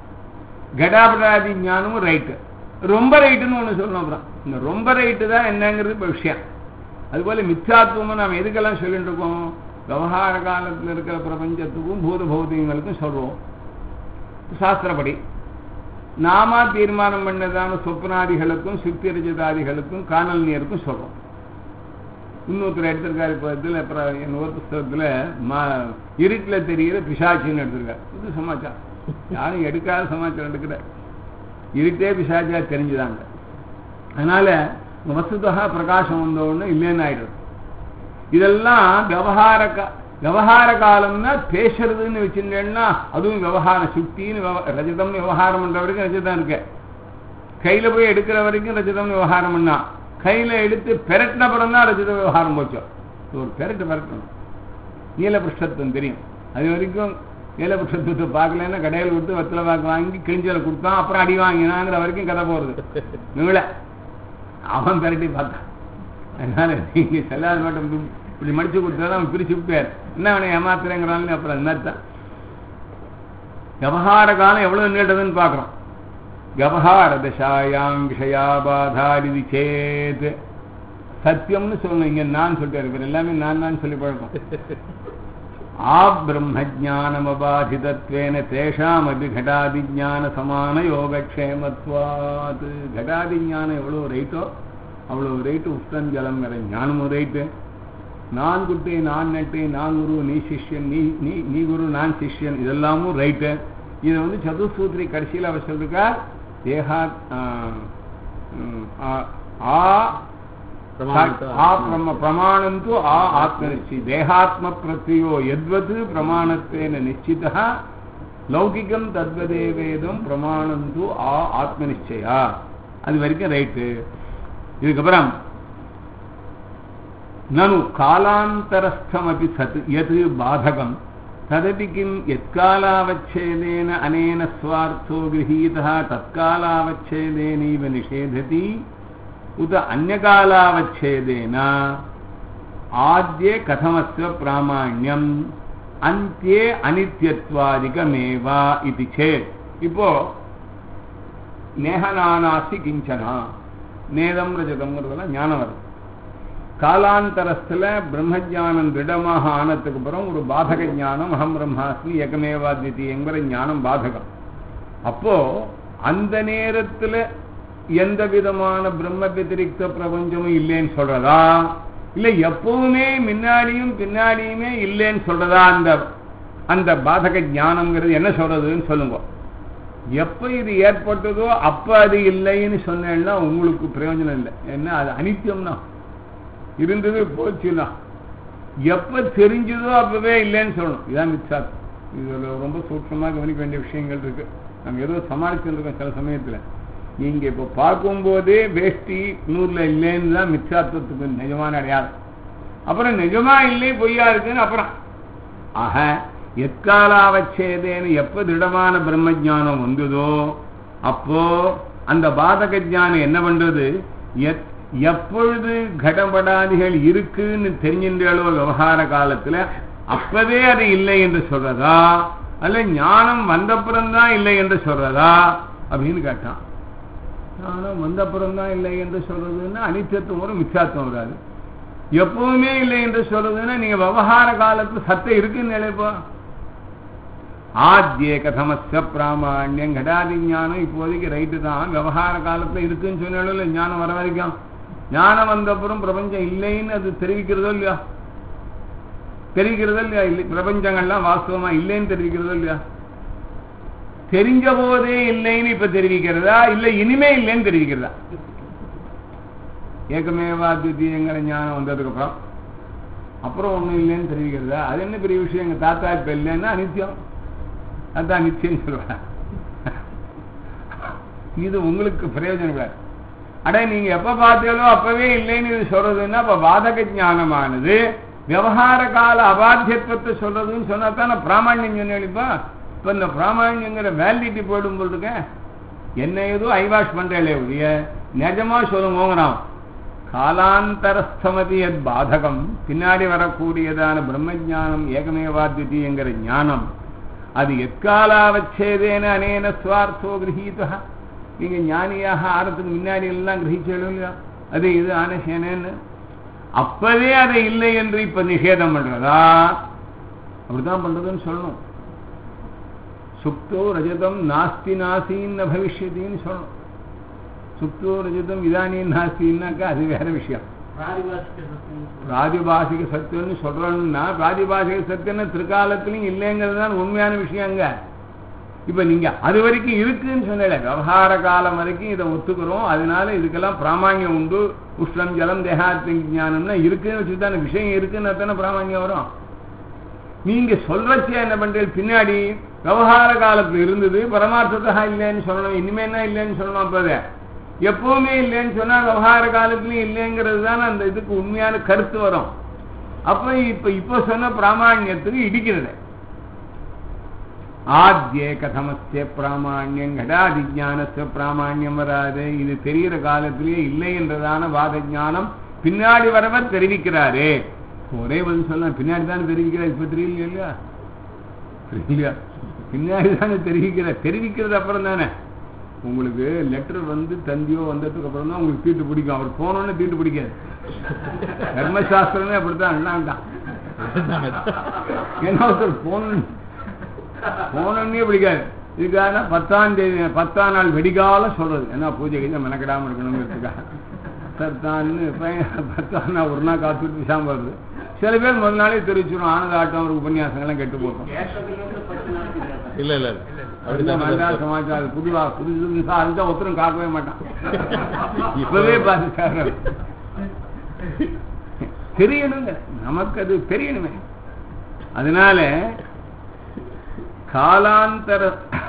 கடாபராதி ஞானமும் ரைட்டு ரொம்ப ரைட்டுன்னு ஒன்று சொல்லணும் அப்புறம் இந்த ரொம்ப ரைட்டு தான் என்னங்கிறது இப்போ விஷயம் அதுபோல மித்யாத்துவமும் நாம் எதுக்கெல்லாம் சொல்லிட்டு இருக்கோம் விவகார காலத்தில் இருக்கிற பிரபஞ்சத்துக்கும் பூத பௌதிகங்களுக்கும் சொல்றோம் சாஸ்திரப்படி நாம தீர்மானம் பண்ணதான சொப்னாதிகளுக்கும் சுக்தி ரஜதாதிகளுக்கும் காணல் நீருக்கும் சொல்றோம் இன்னொருத்தர் எடுத்திருக்காரு இப்போ இதில் அப்புறம் இன்னொரு புஸ்தகத்தில் மா இருட்டில் தெரிகிற பிசாச்சின்னு எடுத்திருக்காரு இது சமாச்சாரம் யாரும் எடுக்காத சமாச்சாரம் எடுக்கிற இருட்டே பிசாச்சா தெரிஞ்சுதாங்க அதனால வசுதா பிரகாசம் வந்தோன்னு இல்லைன்னு ஆயிடுறது இதெல்லாம் விவகார கா- விவகார காலம்னா பேசுறதுன்னு வச்சுட்டேன்னா அதுவும் விவகார சுக்தின்னு விவ- ரஜதம் விவகாரம் பண்ற வரைக்கும் ரஜதம் இருக்கு கையில போய் எடுக்கிற வரைக்கும் ரஜதம் விவகாரம் பண்ணா கையில எடுத்து பெரட்டின படம் தான் ரஜத விவகாரம் போச்சோம் இது ஒரு பெரட்டு பெரட்டணும் நீலபிருஷ்டத்துவம் தெரியும் அது வரைக்கும் நீலபிருஷ்டத்துவத்தை பார்க்கலன்னா கடையில் கொடுத்து வெத்தலை பாக்கு வாங்கி கிழிஞ்சல கொடுத்தான் அப்புறம் அடி வாங்கினாங்கிற வரைக்கும் கதை போறது இவங்கள அவன் பெரட்டி பார்த்தான் அதனால நீங்க செல்லாத மட்டும் இப்படி- இப்படி மடிச்சு கொடுத்தா அவன் பிரிச்சு விட்டார் என்ன அவனை ஏமாத்துறேங்கிறான்னு அப்புறம் என்னத்தான் விவகார காலம் எவ்வளவு நீண்டதுன்னு பார்க்குறோம் விவகார தசாயாம் விஷயாபாதாரிதி சேத் சத்தியம்னு சொல்லணும் இங்க நான் சொல்லிட்டாரு இவர் எல்லாமே நான் நான் சொல்லி பழக்கம் ஆ பிரம்மஜானமபாதிதத்வேன தேஷாம் அபி கடாதிஜான சமான யோகக்ஷேமத்வாத் கடாதிஞானம் எவ்வளோ ரைட்டோ அவ்வளவு ரேட்டு உஷ்ணம் ஜலம்ங்கிற ஞானமும் ரேட்டு நான் குட்டி நான் நட்டு நான் குரு நீ சிஷ்யன் நீ நீ நீ குரு நான் சிஷ்யன் இதெல்லாமும் ரைட்டு இதை வந்து சதுசூத்ரி கடைசியில் அவர் சொல்லிருக்கார் தேகா ஆ ಆ ಪ್ರಮ ಪ್ರಮಾಣಂತೂ ಆ ಆತ್ಮನಿಶ್ಚಿ ದೇಹಾತ್ಮ ಪ್ರತ್ಯಯೋ ಯದ್ವತ್ ಪ್ರಮಾಣತ್ವೇನ ನಿಶ್ಚಿತ லௌகிகம் தத்வதேவேதம் பிரமாணந்து ஆ ஆத்மநிச்சயா அது வரைக்கும் ரைட்டு இதுக்கப்புறம் நனு காலாந்தரஸ்தமபி சத் எது பாதகம் ததபி கிம் எத்காலாவச்சேதேன அனேன ஸ்வார்த்தோ கிரகீதா தற்காலாவச்சேதேனைவ நிஷேததி उत अन्यकालावच्छेदेन आद्ये कथमस्य प्रामाण्यम् अन्त्ये अनित्यत्वादिकमेव इति चेत् இப்போ நேகநானாசி கிஞ்சனா நேதம் ரஜதம்ங்கிறதெல்லாம் ஞானம் வருது காலாந்தரஸ்தில் பிரம்மஜானம் திடமாக ஆனதுக்கு அப்புறம் ஒரு பாதக ஞானம் அகம் பிரம்மாஸ்மி ஏகமேவாத்விதீயங்கிற ஞானம் பாதகம் அப்போ அந்த நேரத்தில் எந்த விதமான பிரம்ம வத்திரிக்த பிரபஞ்சமும் இல்லைன்னு சொல்றதா இல்ல எப்பவுமே முன்னாடியும் பின்னாடியுமே இல்லைன்னு சொல்றதா அந்த அந்த பாதக ஞானம்ங்கிறது என்ன சொல்றதுன்னு சொல்லுங்க எப்ப இது ஏற்பட்டதோ அப்ப அது இல்லைன்னு சொன்னேன்னா உங்களுக்கு பிரயோஜனம் இல்லை என்ன அது அனித்தியம்னா இருந்தது போச்சுன்னா எப்ப தெரிஞ்சதோ அப்பவே இல்லைன்னு சொல்லணும் இதான் மிச்சாத் இதுல ரொம்ப சூட்சமாக கவனிக்க வேண்டிய விஷயங்கள் இருக்கு நம்ம ஏதோ சமாளிச்சுட்டு இருக்கோம் சில சமயத்துல நீங்க இப்ப பார்க்கும்போதே வேஷ்டி நூறுல இல்லைன்னு தான் மிச்சாத்துவத்துக்கு நிஜமான அடையாளம் அப்புறம் நிஜமா இல்லை பொய்யா இருக்குன்னு அப்புறம் ஆக எக்காலாவச்சேதேன்னு எப்ப திடமான பிரம்ம ஜானம் வந்ததோ அப்போ அந்த பாதக ஜானம் என்ன பண்றது எப்பொழுது கடபடாதிகள் இருக்குன்னு தெரிஞ்சின்றாலோ விவகார காலத்துல அப்பவே அது இல்லை என்று சொல்றதா அல்ல ஞானம் வந்தப்புறம்தான் இல்லை என்று சொல்றதா அப்படின்னு கேட்டான் ஞானம் வந்தப்புறம் தான் இல்லை என்று சொல்றதுன்னா அனித்தியத்துவம் வரும் மிச்சாத்துவம் வராது எப்பவுமே இல்லை என்று சொல்றதுன்னா நீங்க விவகார காலத்துல சத்தம் இருக்குன்னு நினைப்போ ஆத்திய கதமஸ்ய பிராமாண்யம் கடாதி ஞானம் இப்போதைக்கு ரைட்டு தான் விவகார காலத்துல இருக்குன்னு சொன்னாலும் இல்லை ஞானம் வர வரைக்கும் ஞானம் வந்தப்புறம் பிரபஞ்சம் இல்லைன்னு அது தெரிவிக்கிறதோ இல்லையா தெரிவிக்கிறதோ இல்லையா இல்லை பிரபஞ்சங்கள்லாம் வாஸ்தவமா இல்லைன்னு தெரிவிக்கிறதோ இல்லையா தெரிஞ்ச போதே இல்லைன்னு இப்ப தெரிவிக்கிறதா இல்ல இனிமே இல்லைன்னு தெரிவிக்கிறதா ஏகமேவா துத்தியங்கிற ஞானம் வந்ததுக்கு அப்புறம் அப்புறம் ஒண்ணும் இல்லைன்னு தெரிவிக்கிறதா அது என்ன பெரிய விஷயம் எங்க தாத்தா இப்ப இல்லைன்னா அனித்தியம் அதான் நிச்சயம் சொல்லுவேன் இது உங்களுக்கு பிரயோஜனம் இல்லை அட நீங்க எப்ப பார்த்தீங்களோ அப்பவே இல்லைன்னு இது சொல்றதுன்னா அப்ப பாதக ஞானமானது விவகார கால அபாத்தியத்துவத்தை சொல்றதுன்னு சொன்னா தானே பிராமணியம் சொன்னேளிப்பா இப்ப இந்த பிராமணியங்கிற வேலிடிட்டி போயிடும் போல் இருக்க என்ன ஏதோ ஐவாஷ் பண்றேலே ஒழிய நிஜமா சொல்லுங்கிறான் காலாந்தரஸ்தமதி எத் பாதகம் பின்னாடி வரக்கூடியதான பிரம்மஜானம் ஏகமேவாத்விதீயங்கிற ஞானம் அது எக்காலாவச்சேதேன அனேன சுவார்த்தோ கிரகீதா நீங்க ஞானியாக ஆறதுக்கு முன்னாடி எல்லாம் கிரகிச்சலும் இல்லையா அது இது ஆனசேனேன்னு அப்பவே அதை இல்லை என்று இப்ப நிஷேதம் பண்றதா அப்படிதான் பண்றதுன்னு சொல்லணும் சுப்தோ ரஜதம் நாஸ்தி நாசின்னு பவிஷ்யத்தின்னு சொல்லணும் சுப்தோ ரஜதம் இதானியும் நாஸ்தின்னாக்கா அது வேற விஷயம் பிராதிபாசிக சத்தியம்னு சொல்றோம்னா பிராதிபாசிக சத்தியம்னு திருக்காலத்திலையும் இல்லைங்கிறது தான் உண்மையான விஷயம் அங்க இப்ப நீங்க அது வரைக்கும் இருக்குன்னு சொன்னல விவகார காலம் வரைக்கும் இதை ஒத்துக்கிறோம் அதனால இதுக்கெல்லாம் பிராமாண்யம் உண்டு உஷ்ணம் ஜலம் தேகாத்தி ஞானம்னா இருக்குன்னு வச்சுதானே விஷயம் இருக்குன்னு தானே பிராமாண்யம் வரும் நீங்க சொல்றச்சே என்ன பண்றீங்க பின்னாடி விவகார காலத்துல இருந்தது பரமார்த்தத்தா இல்லைன்னு சொல்லணும் இனிமே என்ன இல்லைன்னு சொல்லணும் அப்போதே எப்பவுமே இல்லைன்னு சொன்னா விவகார காலத்துலயும் இல்லைங்கிறது தானே அந்த இதுக்கு உண்மையான கருத்து வரும் அப்ப இப்ப இப்ப சொன்ன பிராமாண்யத்துக்கு இடிக்கிறது ஆத்திய கதமஸ்ய பிராமாண்யம் கடாதி ஞானஸ்ய பிராமாண்யம் வராது இது தெரிகிற காலத்திலேயே இல்லை என்றதான வாத ஞானம் பின்னாடி வரவர் தெரிவிக்கிறாரே ஒரே பதில் சொல்லலாம் பின்னாடி தானே தெரிவிக்கிறார் இப்ப தெரியல இல்லையா தெரியலையா பின்னாடி தானே தெரிவிக்கிற தெரிவிக்கிறது அப்புறம் தானே உங்களுக்கு லெட்டர் வந்து தந்தியோ வந்ததுக்கு அப்புறம் தான் உங்களுக்கு தீட்டு பிடிக்கும் அவர் போனோன்னு தீட்டு பிடிக்காது தர்மசாஸ்திரமே அப்படித்தான் இல்லாண்டான் ஏன்னா ஒருத்தர் போன போனோன்னே பிடிக்காது இதுக்காக பத்தாம் தேதி பத்தாம் நாள் வெடிகாலம் சொல்றது ஏன்னா பூஜை கீஜை மெனக்கிடாம இருக்கணுங்கிறதுக்காக பக்தர்தான்னு பக்தான்னா ஒரு நாள் காத்துட்டு விஷாம வருது சில பேர் முதல் நாளே தெரிவிச்சிடும் ஆனந்த ஆட்டம் ஒரு உபன்யாசங்கள்லாம் கெட்டு போகும் இல்ல இல்ல அந்த அப்படிதான் மண்டா சார். சமாச்சாரம் புதுவா புது புதுசா அதுதான் ஒருத்தரும் காக்கவே மாட்டான் இப்பவே பாத்துட்டாரு தெரியணுங்க நமக்கு அது தெரியணுமே அதனால காலாந்தர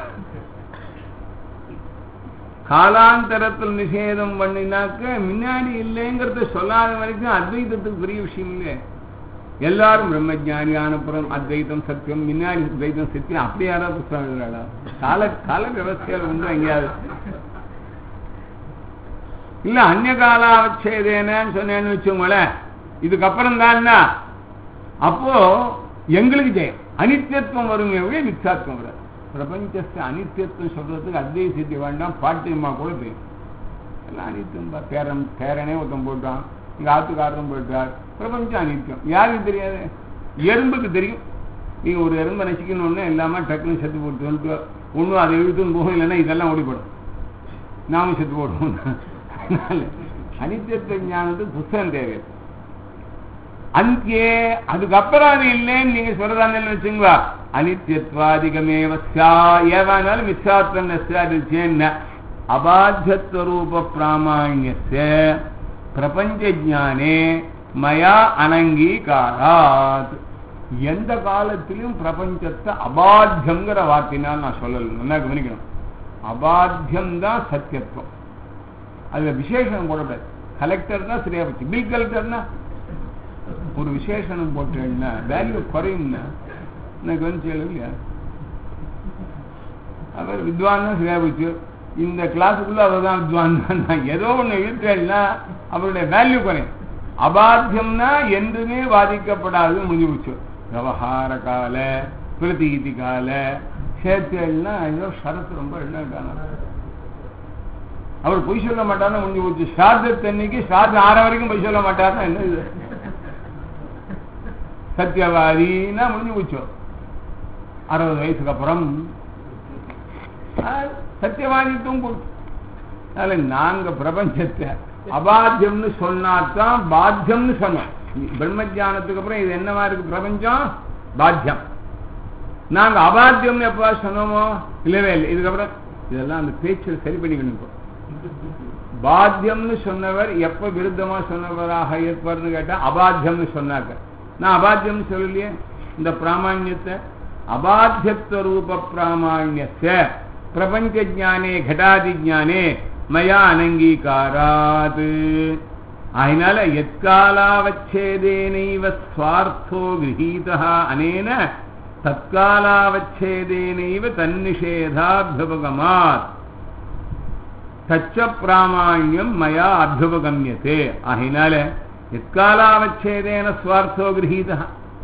காலாந்தரத்தில் நிஷேதம் பண்ணினாக்க முன்னாடி இல்லைங்கிறத சொல்லாத வரைக்கும் அத்வைதத்துக்கு பெரிய விஷயம் இல்லை எல்லாரும் பிரம்மஜானியான புறம் அத்வைதம் சத்தியம் முன்னாடி துவைதம் சத்தியம் அப்படி யாராவது புத்தகம் எழுதுறாளா கால கால விவசாயிகள் உண்டு எங்கேயாவது இல்ல அந்நிய காலாவச்சேதேனன்னு சொன்னேன்னு வச்சுங்களேன் இதுக்கப்புறம் தான் அப்போ எங்களுக்கு ஜெயம் அனித்தியத்துவம் வரும் எவ்வளவு மிச்சாத்துவம் வராது பிரபஞ்சத்தை அனித்தியத்துவம் சொல்றதுக்கு அத்வை சித்தி வேண்டாம் பாட்டியம்மா கூட தெரியும் எல்லாம் அனித்தியம் தான் பேரன் பேரனே ஒருத்தன் போட்டான் எங்க ஆத்துக்காரரும் போயிட்டார் பிரபஞ்சம் அனித்தியம் யாருக்கு தெரியாது எறும்புக்கு தெரியும் நீங்க ஒரு எறும்பை நசிக்கணும்னு இல்லாம டக்குன்னு செத்து போட்டு ஒன்றும் அதை இழுத்துன்னு போகும் இல்லைன்னா இதெல்லாம் ஓடிப்படும் நாமும் செத்து போடுவோம் அதனால அனித்தியத்துவ ஞானத்துக்கு புத்தகம் தேவை அங்கே அதுக்கப்புறம் அது இல்லைன்னு நீங்க சொல்றதான்னு வச்சுங்களா அனித்யத்வாதிகமேவ ஸ்யா ஏவானாலும் மித்யாத்வம் நஸ்யாதிச்சேன்ன அபாத்தியத்வரூப பிராமாண்யஸ்ய பிரபஞ்ச ஜானே மயா அனங்கீகாராத் எந்த காலத்திலும் பிரபஞ்சத்தை அபாத்தியங்கிற வார்த்தையினால் நான் சொல்லல நல்லா கவனிக்கணும் அபாத்தியம் தான் சத்தியத்துவம் அதுல விசேஷனம் போடக்கூடாது கலெக்டர் தான் சரியா போச்சு பில் கலெக்டர்னா ஒரு விசேஷனம் போட்டேன்னா வேல்யூ குறையும்னா எனக்கு வந்து சொல்லு இல்லையா அவர் வித்வான் தான் சரியா போச்சு இந்த கிளாஸுக்குள்ள அவர் தான் வித்வான் தான் ஏதோ ஒன்று இருக்கிறேன்னா அவருடைய வேல்யூ குறையும் அபாத்தியம்னா என்றுமே பாதிக்கப்படாது முடிஞ்சு போச்சு விவகார கால பிரதீதி கால சேர்த்தேன்னா ஏதோ ஷரத்து ரொம்ப என்ன அவர் பொய் சொல்ல மாட்டார்னு முடிஞ்சு போச்சு ஸ்ராத்தத்தன்னைக்கு ஸ்ராத்தம் ஆற வரைக்கும் பொய் சொல்ல மாட்டார்னா என்ன இது சத்தியவாதின்னா முடிஞ்சு போச்சு அறுபது வயசுக்கு அப்புறம் சத்தியவாதித்துவம் போச்சு அதனால நாங்க பிரபஞ்சத்தை அபாத்தியம்னு சொன்னாதான் பாத்தியம்னு சொன்னோம் பிரம்மஜானத்துக்கு அப்புறம் இது என்னவா இருக்கு பிரபஞ்சம் பாத்தியம் நாங்க அபாத்தியம்னு எப்ப சொன்னோமோ இல்லவே இல்லை இதுக்கப்புறம் இதெல்லாம் அந்த பேச்சில் சரி பண்ணிக்கணும் இப்போ பாத்தியம்னு சொன்னவர் எப்ப விருத்தமா சொன்னவராக இருப்பார்னு கேட்டா அபாத்தியம்னு சொன்னாக்க நான் அபாத்தியம்னு சொல்லலையே இந்த பிராமாண்யத்தை அபாத்தியத்துவ ரூப பிராமாண்யத்தை பிரபஞ்ச ஜானே கடாதி ஜானே மயா அனங்கீகாராத் அதனால எத்காலாவச்சேதேனைவ ஸ்வார்த்தோ கிரகீதா அனேன தற்காலாவச்சேதேனைவ தன்னிஷேதாபியுபகமாத் தச்ச பிராமாண்யம் மயா அபியுபகமியத்தே ஆகினால எத்காலாவச்சேதேன ஸ்வார்த்தோ கிரகீதா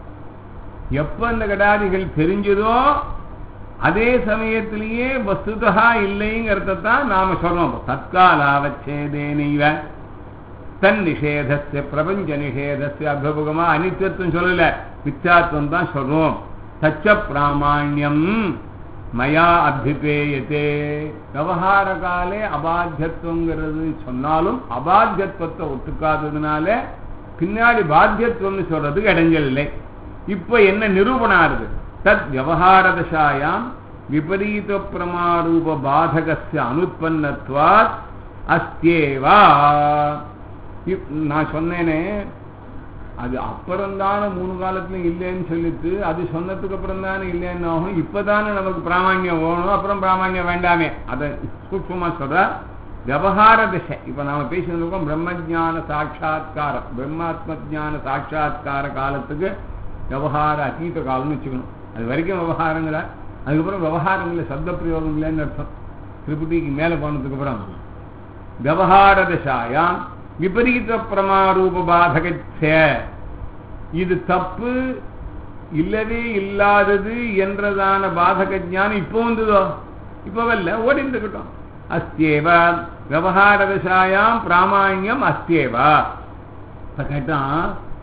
எப்ப அந்த கடாதிகள் தெரிஞ்சதோ அதே சமயத்திலேயே வஸ்துதா இல்லைங்கிறதான் நாம சொல்றோம் தற்காலாவச்சேதேனைவ தன் நிஷேதஸ்ய பிரபஞ்ச நிஷேதஸ்ய அபியுபகமா அனித்தியத்துவம் சொல்லல மித்யாத்துவம் தான் சொல்றோம் தச்ச பிராமாண்யம் மயா அபிபேயத்தே விவகார காலே அபாத்தியத்துவங்கிறது சொன்னாலும் அபாத்தியத்துவத்தை ஒத்துக்காததுனால பின்னாடி பாத்தியத்துவம்னு சொல்றதுக்கு இடைஞ்சல் இல்லை இப்ப என்ன நிரூபணம் ஆறுது தத் விவகார தசாயாம் விபரீத பிரமாரூப பாதகஸ்ய அனுத்பன்னத்வாத் அஸ்தியேவா இப்- நான் சொன்னேனே அது அப்புறம்தானே மூணு காலத்துலயும் இல்லைன்னு சொல்லிட்டு அது சொன்னதுக்கு அப்புறம் தானே இல்லைன்னு ஆகும் இப்பதானே நமக்கு பிராமாண்யம் வேணும் அப்புறம் பிராமாண்யம் வேண்டாமே அதை சூக்ஷமா சொல்ற விவகார திசை இப்ப நாம பேசிட்டு இருக்கோம் பிரம்மஜான சாட்சா்காரம் பிரம்மாத்ம ஜான சாட்சா்கார காலத்துக்கு விவகார அத்தீத காலம்னு வச்சுக்கணும் அது வரைக்கும் விவகாரங்கிற அதுக்கப்புறம் விவகாரம் இல்லை சப்த பிரயோகம் இல்லைன்னு அர்த்தம் திருப்பதிக்கு மேல போனதுக்கு அப்புறம் விவகார திசாயாம் விபரீத பிரமாரூப பாதகச்ச இது தப்பு இல்லவே இல்லாதது என்றதான பாதக ஞானம் இப்போ வந்ததோ இப்போ வரல ஓடிட்டு இருக்கட்டும் அஸ்தியேவ விவகார திசாயாம் பிராமாண்யம் அஸ்தியேவா இப்ப கேட்டான்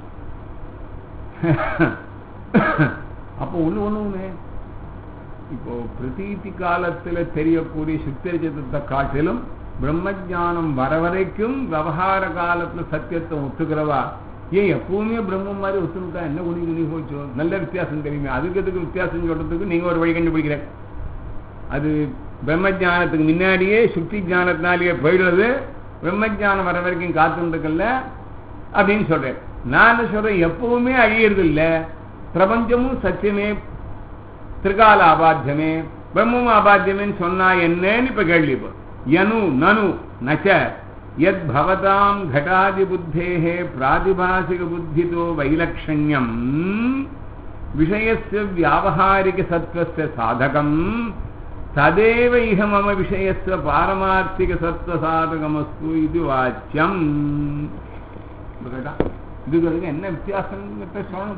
அப்போ ஒண்ணு ஒண்ணுமே இப்போ பிரதீதி காலத்துல தெரியக்கூடிய சித்திரச்சத்தை காட்டிலும் பிரம்மஜானம் வர வரைக்கும் விவகார காலத்துல சத்தியத்தை ஒத்துக்கிறவா ஏன் எப்பவுமே பிரம்மம் மாதிரி ஒத்துனுட்டா என்ன குணி குணி போச்சோ நல்ல வித்தியாசம் தெரியுமே அதுக்கு அதுக்கு வித்தியாசம் சொல்றதுக்கு நீங்க ஒரு வழி கண்டுபிடிக்கிற அது பிரம்மஜானத்துக்கு முன்னாடியே சுத்தி ஞானத்தினாலேயே போயிடுறது பிரம்மஜானம் வர வரைக்கும் காத்துருக்கல அப்படின்னு சொல்றேன் நான் என்ன சொல்றேன் எப்பவுமே அழியறது இல்லை பிரபஞ்சமும் சத்தியமே திரிகால அபாத்தியமே பிரம்மமும் அபாத்தியமேன்னு சொன்னா என்னன்னு இப்ப கேள்வி இப்போ யனு நனு நச்ச யத் பவதாம் घटादि बुद्धेः प्रातिभासिक बुद्धितो वैलक्षण्यम् विषयस्य व्यावहारिकसत्त्वस्य साधकम् तदेव इह मम विषयस्य पारमार्थिकसत्त्वसाधकमस्तु इति वाच्यम् இதுக்கு என்ன வித்தியாசங்கிறத சொல்லணும்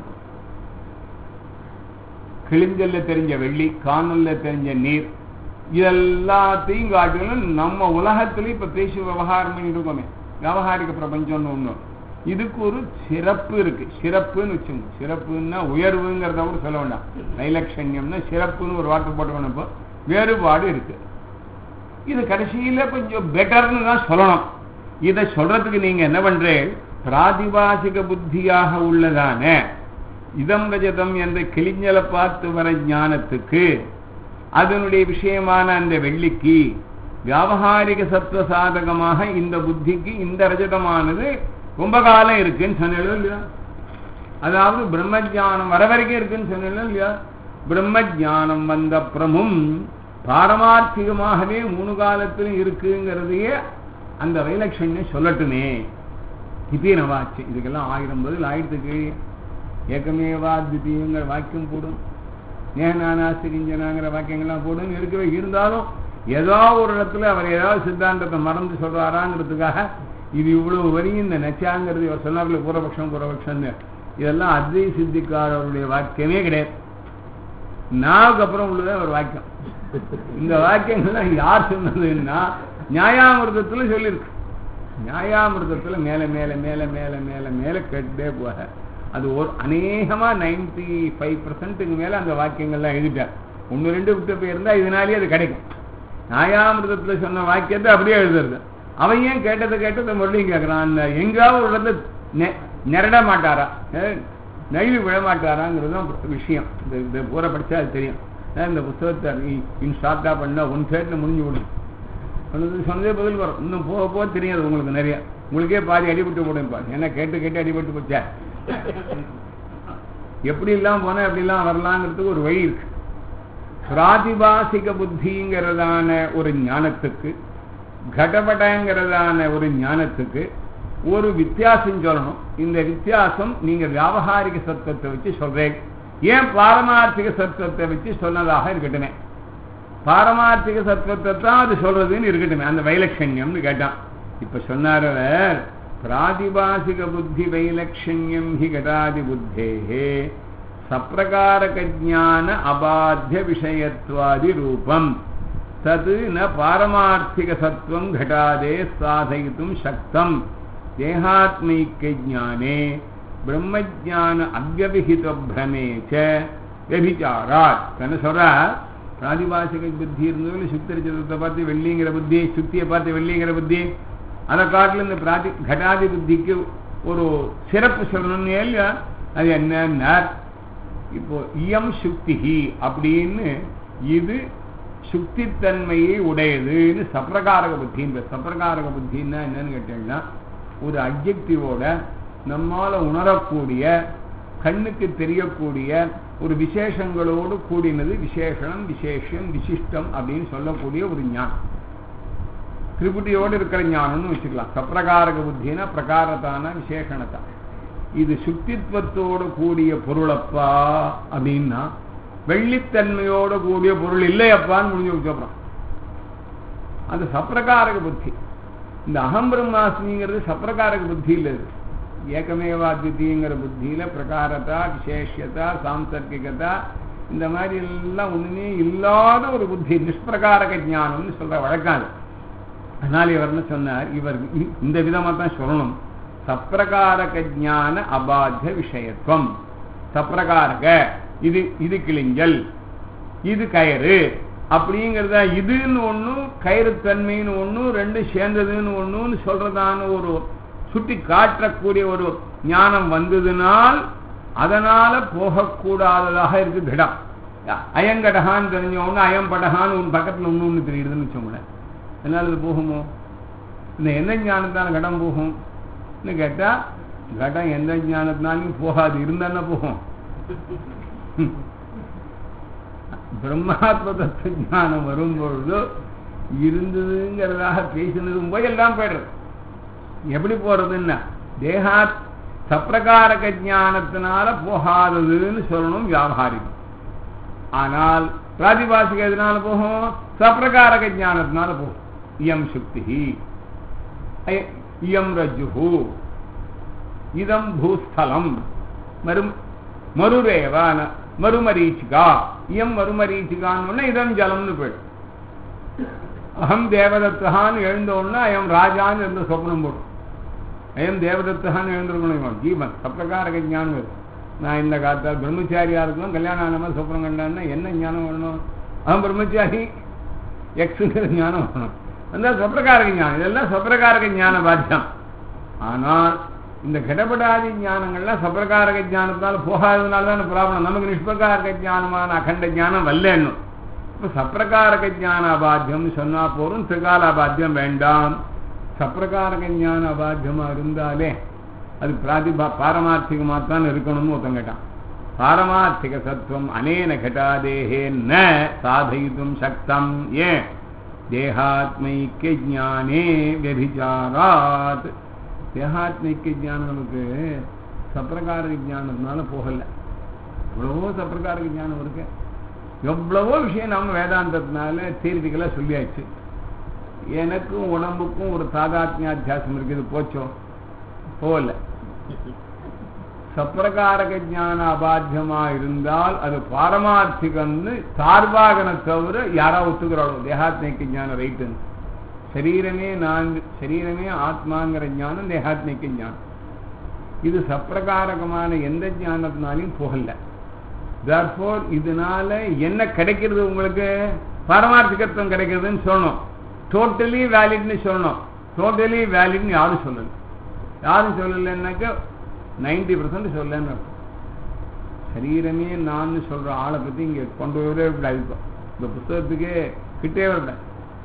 கிழிஞ்சல்ல தெரிஞ்ச வெள்ளி காணல்ல தெரிஞ்ச நீர் இதெல்லாத்தையும் காட்டிலும் நம்ம உலகத்துல இப்ப பேசி விவகாரம் பண்ணிட்டு இருக்கோமே வியாபகாரிக பிரபஞ்சம்னு ஒண்ணு இதுக்கு ஒரு சிறப்பு இருக்கு சிறப்புன்னு வச்சுங்க சிறப்புன்னா உயர்வுங்கிறத கூட சொல்ல வேண்டாம் நைலட்சண்யம்னா சிறப்புன்னு ஒரு வார்த்தை போட்டுக்கணும் இப்போ வேறுபாடு இருக்கு இது கடைசியில கொஞ்சம் பெட்டர்னு தான் சொல்லணும் இதை சொல்றதுக்கு நீங்க என்ன பண்றேன் பிராதிபாசிக புத்தியாக உள்ளதான இதம் ரஜதம் என்ற கிளிஞ்சலை பார்த்து வர ஞானத்துக்கு அதனுடைய விஷயமான அந்த வெள்ளிக்கு வியாபகாரிக சத்துவ சாதகமாக இந்த புத்திக்கு இந்த ரஜதமானது ரொம்ப காலம் இருக்குன்னு சொன்னோம் இல்லையா அதாவது பிரம்மஜானம் வர வரைக்கும் இருக்குன்னு சொன்னோம் இல்லையா பிரம்மஜானம் வந்த பிரமும் பாரமார்த்திகமாகவே மூணு காலத்திலும் இருக்குங்கிறதையே அந்த வைலட்சண்யம் சொல்லட்டுமே இதே நவாச்சு இதுக்கெல்லாம் ஆயிரம் பதில் ஆயிரத்து கீழே ஏக்கமேவா தித்தியங்கிற வாக்கியம் போடும் நேனானாஸ்திகிஞ்சனாங்கிற வாக்கியங்கள்லாம் போடும் இருக்கவே இருந்தாலும் ஏதோ ஒரு இடத்துல அவர் ஏதாவது சித்தாந்தத்தை மறந்து சொல்றாராங்கிறதுக்காக இது இவ்வளவு வரையும் இந்த நச்சாங்கிறது இவர் சொன்னார்ல பூரபக்ஷம் பூரபக்ஷம்னு இதெல்லாம் அத்வை சித்திக்காரருடைய வாக்கியமே கிடையாது நாவுக்கு அப்புறம் உள்ளதான் ஒரு வாக்கியம் இந்த வாக்கியங்கள்லாம் யார் சொன்னதுன்னா நியாயாமிர்தத்துல சொல்லியிருக்கு நியாயாமிர்தத்துல மேல மேல மேல மேல மேல மேல கேட்டுட்டே போக அது ஒரு அநேகமா நைன்டி ஃபைவ் பர்சன்ட்டுக்கு மேல அந்த வாக்கியங்கள்லாம் எழுதிட்டார் ஒன்று ரெண்டு விட்டு போயிருந்தா இதனாலேயே அது கிடைக்கும் நியாயாமிர்தத்துல சொன்ன வாக்கியத்தை அப்படியே எழுதுறது அவன் ஏன் கேட்டதை கேட்டதை மறுபடியும் கேட்கறான் அந்த எங்காவது ஒரு இடத்துல நெ- நிரட மாட்டாரா அஹ் நழுவி விழ மாட்டாராங்கிறது தான் விஷயம் இந்த இந்த பூரா படிச்சா அது தெரியும் அஹ் இந்த புத்தகத்தை இன் ஷார்ட்டா பண்ணா ஒன் சைட்ல முடிஞ்சு விடும் சொன்னது சொன்னதே பதில் வரும் இன்னும் போக போக தெரியாது உங்களுக்கு நிறைய உங்களுக்கே பாதி அடிபட்டு போடும் பாரு ஏன்னா கேட்டு கேட்டு அடிபட்டு போச்சா எப்படி எல்லாம் போனா எப்படி எல்லாம் வரலாங்கிறதுக்கு ஒரு வழி இருக்கு பிராதிபாசிக புத்திங்கிறதான ஒரு ஞானத்துக்கு கடபடங்கிறதான ஒரு ஞானத்துக்கு ஒரு வித்தியாசம் சொல்லணும் இந்த வித்தியாசம் நீங்க வியாபகாரிக சத்தத்தை வச்சு சொல்றேன் ஏன் பாரமார்த்திக சத்தத்தை வச்சு சொன்னதாக இருக்கட்டுமே பாரமார்த்திக சத்துவத்தை தான் அது சொல்றதுன்னு இருக்கட்டுமே அந்த வைலட்சண்யம்னு கேட்டான் இப்ப சொன்னார் அவர் பிராதிபாசிக புத்தி வைலட்சண்யம் ஹி கடாதி புத்தேஹே சப்பிரகாரக ஜான அபாத்திய விஷயத்வாதி ரூபம் தது ந பாரமார்த்திக சத்துவம் घटादे சாதயித்தும் சக்தம் தேகாத்மைக்க ஜானே பிரம்மஜான அவ்வபிஹித பிரமே ச व्यभिचारात् என்ன சொல்றார் பிராதிபாசிக புத்தி இருந்தவங்க சுத்திர சதுரத்தை பார்த்து வெள்ளிங்கிற புத்தி சுத்தியை பார்த்து வெள்ளிங்கிற புத்தி அதை காட்டில் இந்த பிராதி கடாதி புத்திக்கு ஒரு சிறப்பு சொல்லணும்னு இல்லையா அது என்னன்னார் இப்போ இயம் சுக்திகி அப்படின்னு இது சுக்தித்தன்மையை உடையதுன்னு சப்பிரகாரக புத்தின்ற சப்பிரகாரக புத்தின்னா என்னன்னு கேட்டீங்கன்னா ஒரு அப்ஜெக்டிவோட நம்மால உணரக்கூடிய கண்ணுக்கு தெரியக்கூடிய ஒரு விசேஷங்களோடு கூடினது விசேஷனம் விசேஷம் விசிஷ்டம் அப்படின்னு சொல்லக்கூடிய ஒரு ஞானம் திரிபுட்டியோடு இருக்கிற ஞானம்னு வச்சுக்கலாம் சப்பிரகாரக புத்தினா பிரகாரத்தான விசேஷணத்தா இது சுத்தித்வத்தோடு கூடிய பொருளப்பா அப்படின்னா வெள்ளித்தன்மையோடு கூடிய பொருள் இல்லையப்பான்னு முடிஞ்சு வச்சோம் அது சப்பிரகாரக புத்தி இந்த அகம் பிரம்மாஸ்மிங்கிறது சப்பிரகாரக புத்தி இல்லை இது ஏகமேவாத்வித்தியங்கிற புத்தியில பிரகாரத்தா விசேஷத்தா சாம்சர்கிகதா இந்த மாதிரி எல்லாம் ஒண்ணுமே இல்லாத ஒரு புத்தி நிஷ்பிரகாரக ஞானம்னு சொல்ற வழக்கம் அது அதனால இவர் என்ன சொன்னார் இவர் இ- இந்த விதமா தான் சொல்லணும் சப்பிரகாரக ஞான அபாத்திய விஷயத்துவம் சப்பிரகாரக இது இது கிளிஞ்சல் இது கயறு அப்படிங்கிறத இதுன்னு ஒண்ணு கயிறுத்தன்மைன்னு ஒண்ணு ரெண்டு சேர்ந்ததுன்னு ஒண்ணுன்னு சொல்றதான ஒரு சுட்டி காட்டக்கூடிய ஒரு ஞானம் வந்ததுனால் அதனால போகக்கூடாததாக இருக்கு திடம் அயங்கடகான்னு தெரிஞ்ச ஒண்ணு அயம் படகான்னு உன் பக்கத்துல ஒண்ணு ஒண்ணு தெரியுதுன்னு வச்சோங்களேன் என்னால் இது போகுமோ இந்த எந்த ஞானத்தான கடம் போகும் கேட்டா கடம் எந்த ஞானத்தினாலையும் போகாது இருந்தானே போகும் பிரம்மாத்ம தத்துவ ஞானம் வரும்பொழுது இருந்ததுங்கிறதாக பேசினதும் போய் எல்லாம் போயிடுறது எப்படி போறதுன்னா தேகாத் சப்பிரகாரக ஞானத்தினால போகாததுன்னு சொல்லணும் வியாபாரிகம் ஆனால் பிராதிபாசிக எதனால போகும் சப்பிரகாரக ஞானத்தினால போகும் இயம் சுக்தி இயம் ரஜுகு இதம் பூஸ்தலம் மரும் மருரேவான மறுமரீச்சிகா இயம் மறுமரீச்சிகான்னு இதம் ஜலம்னு போயிடும் அகம் தேவதத்தான்னு எழுந்த உடனே அயம் ராஜான்னு இருந்த சொப்னம் போடும் அயம் தேவதத்தான்னு எழுந்திருக்கணும் ஜீவன் சப்பிரகாரக ஞானம் இருக்கு நான் இந்த காத்தால் பிரம்மச்சாரியா இருக்கணும் கல்யாணம் ஆன மாதிரி சொப்னம் கண்டான்னா என்ன ஞானம் வரணும் அவன் பிரம்மச்சாரி எக்ஸுங்கிற ஞானம் வரணும் அந்த சொப்பிரகாரக ஞானம் இதெல்லாம் சொப்பிரகாரக ஞான பாத்தியம் ஆனால் இந்த கடபடாதி ஞானங்கள்லாம் சப்பிரகாரக ஞானத்தால் போகாததுனால தான் ப்ராப்ளம் நமக்கு நிஷ்பிரகாரக ஞானமான அகண்ட ஞானம் வரலன்னு இப்போ சப்பிரகாரக ஞான அபாத்தியம்னு சொன்னா போதும் திரிகால அபாத்தியம் வேண்டாம் சப்பிரகாரக ஞான அபாத்தியமா இருந்தாலே அது பிராதிபா பாரமார்த்திகமாக தான் இருக்கணும்னு ஒருத்தன் கேட்டான் பாரமார்த்திக சத்துவம் அனேன கட்டாதேகே ந சாதயித்தும் சக்தம் ஏன் தேகாத்மைக்கிய ஜானே व्यभिचारात् தேகாத்மைக்கிய ஞானம் நமக்கு சப்பிரகாரக ஞானத்தினால போகல எவ்வளவோ சப்பிரகாரக ஞானம் இருக்கு எவ்வளவோ விஷயம் நம்ம வேதாந்தத்தினால தீர்த்திக்கெல்லாம் சொல்லியாச்சு எனக்கும் உடம்புக்கும் ஒரு தாதாத்மியாத்தியாசம் இருக்குது போச்சோ போகல சப்பிரகாரக ஞான அபாத்தியமா இருந்தால் அது பாரமார்த்திகம்னு சார்பாகன தவிர யாரா ஒத்துக்கிறாளோ தேகாத்மிக ஞானம் ரைட்டுன்னு சரீரமே நான் சரீரமே ஆத்மாங்கிற ஞானம் தேகாத்மிக ஞானம் இது சப்பிரகாரகமான எந்த ஞானத்தினாலையும் போகல தர்ஃபோர் இதனால என்ன கிடைக்கிறது உங்களுக்கு பரமார்த்திகத்துவம் கிடைக்கிறதுன்னு சொல்லணும் டோட்டலி வேலிட்னு சொல்லணும் டோட்டலி வேலிட்னு யாரும் சொல்லல யாரும் சொல்லலைன்னாக்க நைன்டி பர்சன்ட் சொல்லலன்னு அர்த்தம் சரீரமே நான் சொல்ற ஆளை பத்தி இங்க கொண்டு வரவே விடாது இப்போ இந்த புத்தகத்துக்கே கிட்டே விடாது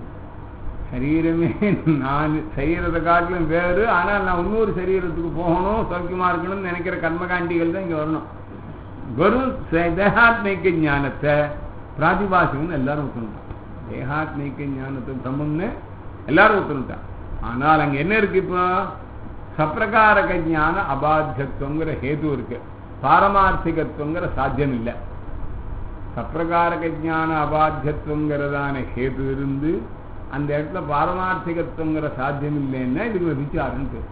சரீரமே நான் சரீரத்தை காட்டிலும் வேறு ஆனால் நான் இன்னொரு சரீரத்துக்கு போகணும் சௌக்கியமா இருக்கணும்னு நினைக்கிற கர்மகாண்டிகள் தான் இங்க வரணும் வெறும் தேகாத்மிக ஞானத்தை பிராதிபாசிகம்னு எல்லாரும் ஒத்துணுட்டான் தேகாத்மிக ஞானத்தை பிரம்மம்னு எல்லாரும் ஒத்துணுட்டான் ஆனால் அங்க என்ன இருக்கு இப்போ சப்பிரகாரக ஞான அபாத்தியத்துவங்கிற ஹேது இருக்கு பாரமார்த்திகத்துவங்கிற சாத்தியம் இல்லை சப்பிரகாரக ஞான அபாத்தியத்துவங்கிறதான ஹேது இருந்து அந்த இடத்துல பாரமார்த்திகத்துவங்கிற சாத்தியம் இல்லைன்னா இதுக்கு விசாரம் பேர்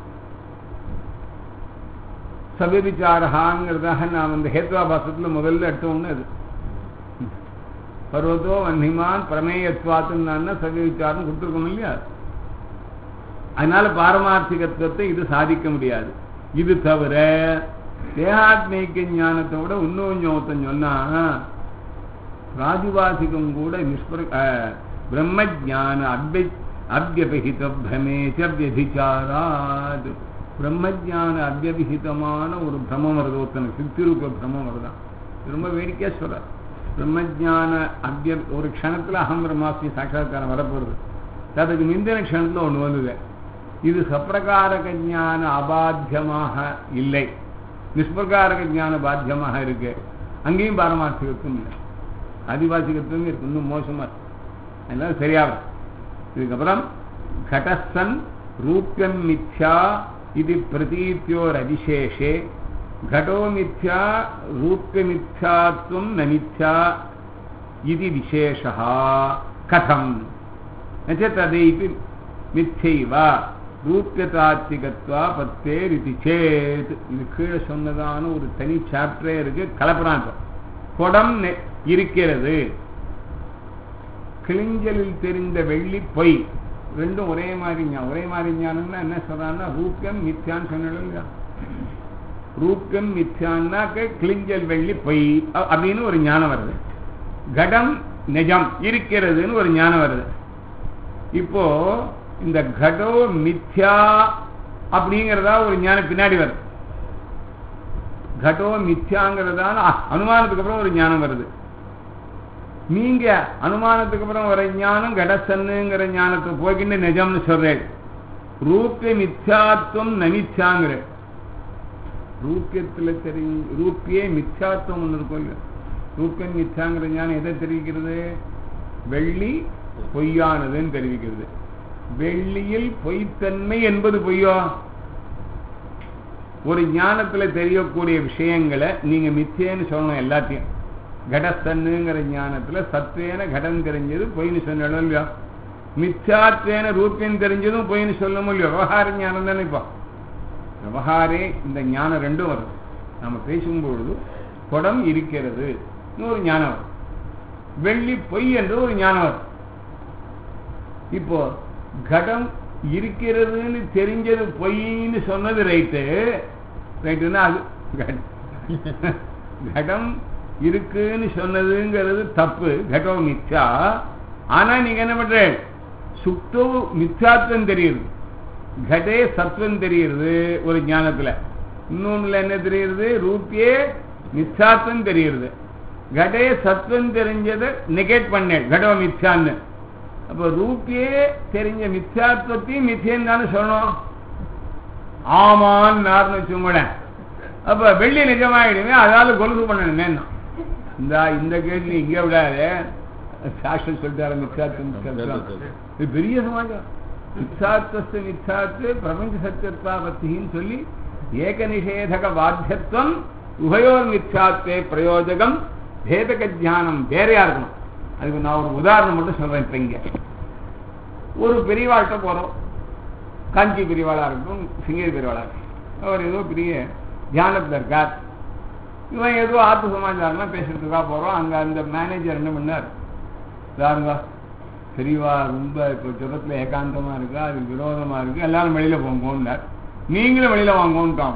சபிவிச்சாரகாங்கிறதாக நாம் அந்த ஹேத்வாபாசத்தில் முதல்ல எடுத்தோம்னு அது பர்வத்தோ வன்னிமான் பிரமேயத்வாத்துன்னு சபிவிச்சாரம் கொடுத்துருக்கோம் இல்லையா அதனால பாரமார்த்திகத்துவத்தை இது சாதிக்க முடியாது இது தவிர தேகாத்மிக ஞானத்தை விட இன்னும் கொஞ்சம் ஒருத்தன் சொன்னா பிராதிவாசிகம் கூட நிஷ்பர பிரம்ம ஜான அபிய அபியபிஹித பிரமேச்ச வியபிச்சாராத் பிரம்மஜான அபியபிஹிதமான ஒரு பிரமம் வருது ஒருத்தனுக்கு சித்திரூப பிரமம் வருதான் ரொம்ப வேடிக்கையா சொல்ற பிரம்மஜான அபிய ஒரு க்ஷணத்துல அகம் பிரம்மாஸ்மி சாட்சாத்காரம் வரப்போகுது அதுக்கு முந்தின க்ஷணத்துல ஒண்ணு வந்தது இது சப்பிரகாரக ஞான அபாத்தியமாக இல்லை நிஷ்பிரகாரக ஞான பாத்தியமாக இருக்கு அங்கேயும் பாரமார்த்திகத்துவம் இல்லை ஆதிவாசிகத்துவம் இருக்கு இன்னும் மோசமா இருக்கு அதனால சரியாகும் இதுக்கப்புறம் கடஸ்தன் ரூபியம் மித்யா இது பிரதீத்தியோர் அதிசேஷே घटो मिथ्या रूप्यमिथ्यात्वं न मिथ्या इति विशेषः कथम् न च तदैति மிச்சைவ ரூபியதாத்திகத்வா பத்தேர் இது சேத் இது கீழே சொன்னதான ஒரு தனி சாப்டரே இருக்கு கலப்படாந்தம் குடம் இருக்கிறது கிளிஞ்சலில் தெரிந்த வெள்ளி பொய் ரெண்டும் ஒரே மாதிரி ஞானம் ஒரே மாதிரி ஞானம்னா என்ன சொல்றான்னா ரூபியம் மித்யான்னு சொன்னாலும் இல்லையா ரூபியம் மித்யான்னாக்க கிளிஞ்சல் வெள்ளி பொய் அப்படின்னு ஒரு ஞானம் வருது கடம் நிஜம் இருக்கிறதுன்னு ஒரு ஞானம் வருது இப்போ இந்த கடோ மித்யா அப்படிங்கிறதா ஒரு ஞானம் பின்னாடி வருது கடோ மித்யாங்கிறதால அ- அனுமானத்துக்கு அப்புறம் ஒரு ஞானம் வருது நீங்க அனுமானத்துக்கு அப்புறம் வர ஞானம் கடசன்னுங்கிற ஞானத்தை போக்கின்னு நிஜம்னு சொல்றேன் ரூபிய மித்யாத்துவம் நமித்யாங்கிற ரூபியத்துல தெரி ரூபியே மித்யாத்துவம் ஒன்று இருக்கும் இல்லையா ரூபியம் மித்யாங்கிற ஞானம் எதை தெரிவிக்கிறது வெள்ளி பொய்யானதுன்னு தெரிவிக்கிறது வெள்ளியில் பொய்த்தன்மை என்பது பொய்யோ ஒரு ஞானத்துல தெரியக்கூடிய விஷயங்களை நீங்க மித்தியன்னு சொல்லணும் எல்லாத்தையும் கடஸ்தன்னுங்கிற ஞானத்துல சத்வேன கடன் தெரிஞ்சது பொய்னு சொன்னாலும் இல்லையா மித்யாத்வேன ரூபியம் தெரிஞ்சதும் பொய்னு சொல்லணும் இல்லையோ விவகார ஞானம் தானே இப்போ விவகாரே இந்த ஞானம் ரெண்டும் வருது நம்ம பேசும்பொழுது குடம் இருக்கிறது ஒரு ஞானம் வரும் வெள்ளி பொய் என்று ஒரு ஞானம் வரும் இப்போ கடம் இருக்கிறதுன்னு தெரிஞ்சது பொய்ன்னு சொன்னது ரைட்டு ரைட்டுன்னா அது கட- கடம் இருக்குன்னு சொன்னதுங்கிறது தப்பு கடம் மித்யா ஆனா நீங்க என்ன பண்ற சுத்தோ மித்யாத்வம் தெரியுது கடே சத்வம் தெரியுது ஒரு ஞானத்துல இன்னொன்னுல என்ன தெரியுது ரூபியே மித்யாத்வம் தெரியுது கடே சத்வம் தெரிஞ்சதை நெகேட் பண்ணேன் கடோ மித்யான்னு அப்ப ரூபியே தெரிஞ்ச மித்யாத்வத்தையும் மித்தியன்னு தானே சொல்லணும் ஆமான்னு வச்சுங்களேன் அப்ப வெள்ளி நிஜமாயிடுமே அதாவது கொலுசு பண்ணணுமே இந்த இந்த கேள்வி இங்க விடாது சாஸ்திரம் சொல்லிட்டாரு மித்யாத்வம் மித்யாத்வம் இது பெரிய சமாஜம் மித்யாத்வஸ்து மித்யாத்து பிரபஞ்ச சத்தியத்வாபத்தின்னு சொல்லி ஏக நிஷேதக பாத்தியத்துவம் உபயோர் மித்யாத்வே பிரயோஜகம் பேதக தியானம் வேறையா இருக்கணும் அதுக்கு நான் ஒரு உதாரணம் மட்டும் சொல்றேன் இப்ப இங்க ஒரு பெரியவாழ்கிட்ட போறோம் காஞ்சி பெரியவாளா இருக்கும் சிங்கேரி பெரியவாளா இருக்கும் அவர் ஏதோ பெரிய தியானத்துல இருக்கார் இவன் ஏதோ ஆத்து சமாச்சாரம்லாம் பேசுறதுக்காக போறோம் அங்க அந்த மேனேஜர் என்ன பண்ணார் பாருங்க பெரியவா ரொம்ப இப்போ ஜபத்துல ஏகாந்தமா இருக்கா அது விரோதமா இருக்கு எல்லாரும் வெளியில போங்கோன்னார் நீங்களும் வெளியில வாங்கோன்ட்டான்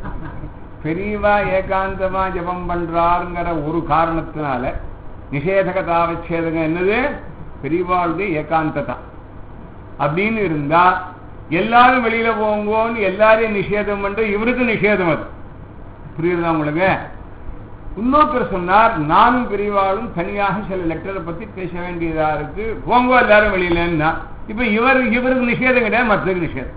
பெரியவா ஏகாந்தமா ஜபம் பண்றாருங்கிற ஒரு காரணத்தினால நிஷேதகதாவச்சேதகம் என்னது பெரியவாளுடைய ஏகாந்ததா அப்படின்னு இருந்தா எல்லாரும் வெளியில போங்கோன்னு எல்லாரையும் நிஷேதம் பண்ற இவருக்கு நிஷேதம் அது புரியுதா உங்களுக்கு இன்னொருத்தர் சொன்னார் நானும் பெரியவாளும் தனியாக சில லெட்டரை பத்தி பேச வேண்டியதா இருக்கு போங்கோ எல்லாரும் வெளியிலன்னா இப்ப இவர் இவருக்கு நிஷேதம் கிடையாது மற்றவருக்கு நிஷேதம்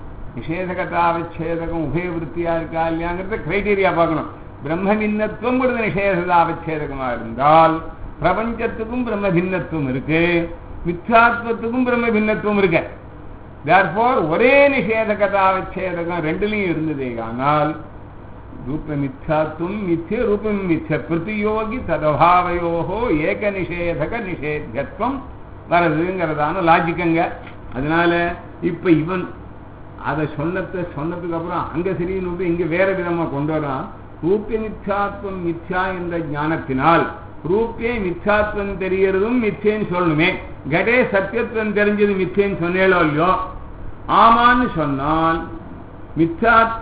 நிஷேதகதாவச்சேதகம் உபயவிருத்தியா இருக்கா இல்லையாங்கிறத கிரைடீரியா பார்க்கணும் பிரம்ம பின்னத்துவம் நிஷேததாவச்சேதகமா இருந்தால் பிரபஞ்சத்துக்கும் பிரம்ம பின்னத்துவம் இருக்கு மித்யாத்வத்துக்கும் பிரம்ம பின்னத்துவம் இருக்கு தேர்ஃபோர் ஒரே நிஷேதகதாவச்சேதகம் ரெண்டுலையும் இருந்ததே ஆனால் ரூப மித்யாத்துவம் மித்ய ரூபம் மித்ய பிரதியோகி ததபாவையோகோ ஏக நிஷேதக நிஷேதத்துவம் வரதுங்கிறதான லாஜிக்கங்க அதனால இப்ப இவன் அதை சொன்னத சொன்னதுக்கு அப்புறம் அங்க சரின்னு இங்க வேற விதமா கொண்டு வரான் ரூபிய மித்யாத்வம் மித்யா என்ற ஞானத்தினால் ரூபியே மித்யாத்வம் தெரியறதும் மிச்சேன்னு சொல்லணுமே கடே சத்தியத்துவம் தெரிஞ்சது மிச்சேன்னு சொன்னேளோ இல்லையோ ஆமான்னு சொன்னால் மித்யாத்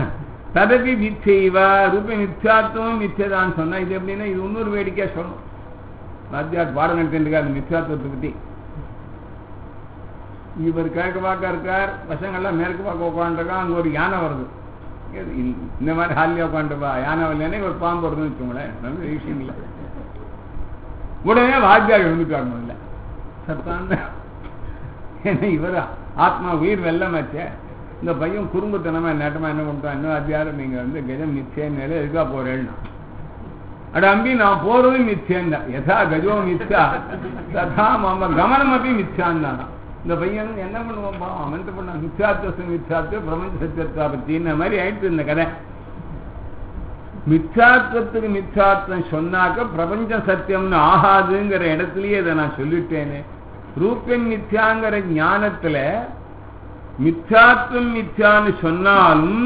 ததபி மிச்சைவ ரூப மித்யாத்வம் மிச்சதான்னு சொன்னா இது எப்படின்னா இது இன்னொரு வேடிக்கையா சொல்லணும் வாத்தியார் பாடம் நடத்திருக்கார் அந்த மித்யாத்வத்தை பத்தி இவர் கிழக்கு பார்க்க இருக்கார் பசங்கள்லாம் மேற்கு பார்க்க உட்காந்துருக்கான் அங்க ஒரு யானை வருது இது இந்த- இந்த மாதிரி ஹாலியா உட்காந்துப்பா யானை வரலன்னா ஒரு பாம்பு வருதுன்னு வச்சுக்கோங்களேன் நல்ல விஷயம் இல்லை உடனே வாத்தியார் எழுந்துட்டார் முதல்ல சத்தான ஏன்னா இவர் ஆத்மா உயிர் வெள்ளமாச்சே இந்த பையன் குறும்புத்தனமா நேட்டமா என்ன பண்றான் இன்னும் அத்தியாரம் நீங்க வந்து கஜம் மிச்சேன்னு எதுக்கா போறேன்னா அட அம்பி நான் போறது மிச்சேன் யதா கஜோ மிச்சா ததா மம கமனம் அப்படி மிச்சான் இந்த பையன் என்ன பண்ணுவான் பாவம் அவன் என்ன பண்ணான் மிச்சாத்வசம் மிச்சாத்வ பிரபஞ்ச சத்தியத்தா பத்தின மாதிரி ஆயிடுச்சு இந்த கதை மிச்சாத்வத்துக்கு மிச்சாத்வம் சொன்னாக்க பிரபஞ்ச சத்தியம்னு ஆகாதுங்கிற இடத்துலயே இதை நான் சொல்லிட்டேனே ரூபம் மித்யாங்கிற ஞானத்துல மித்யாத்வம் மித்யான்னு சொன்னாலும்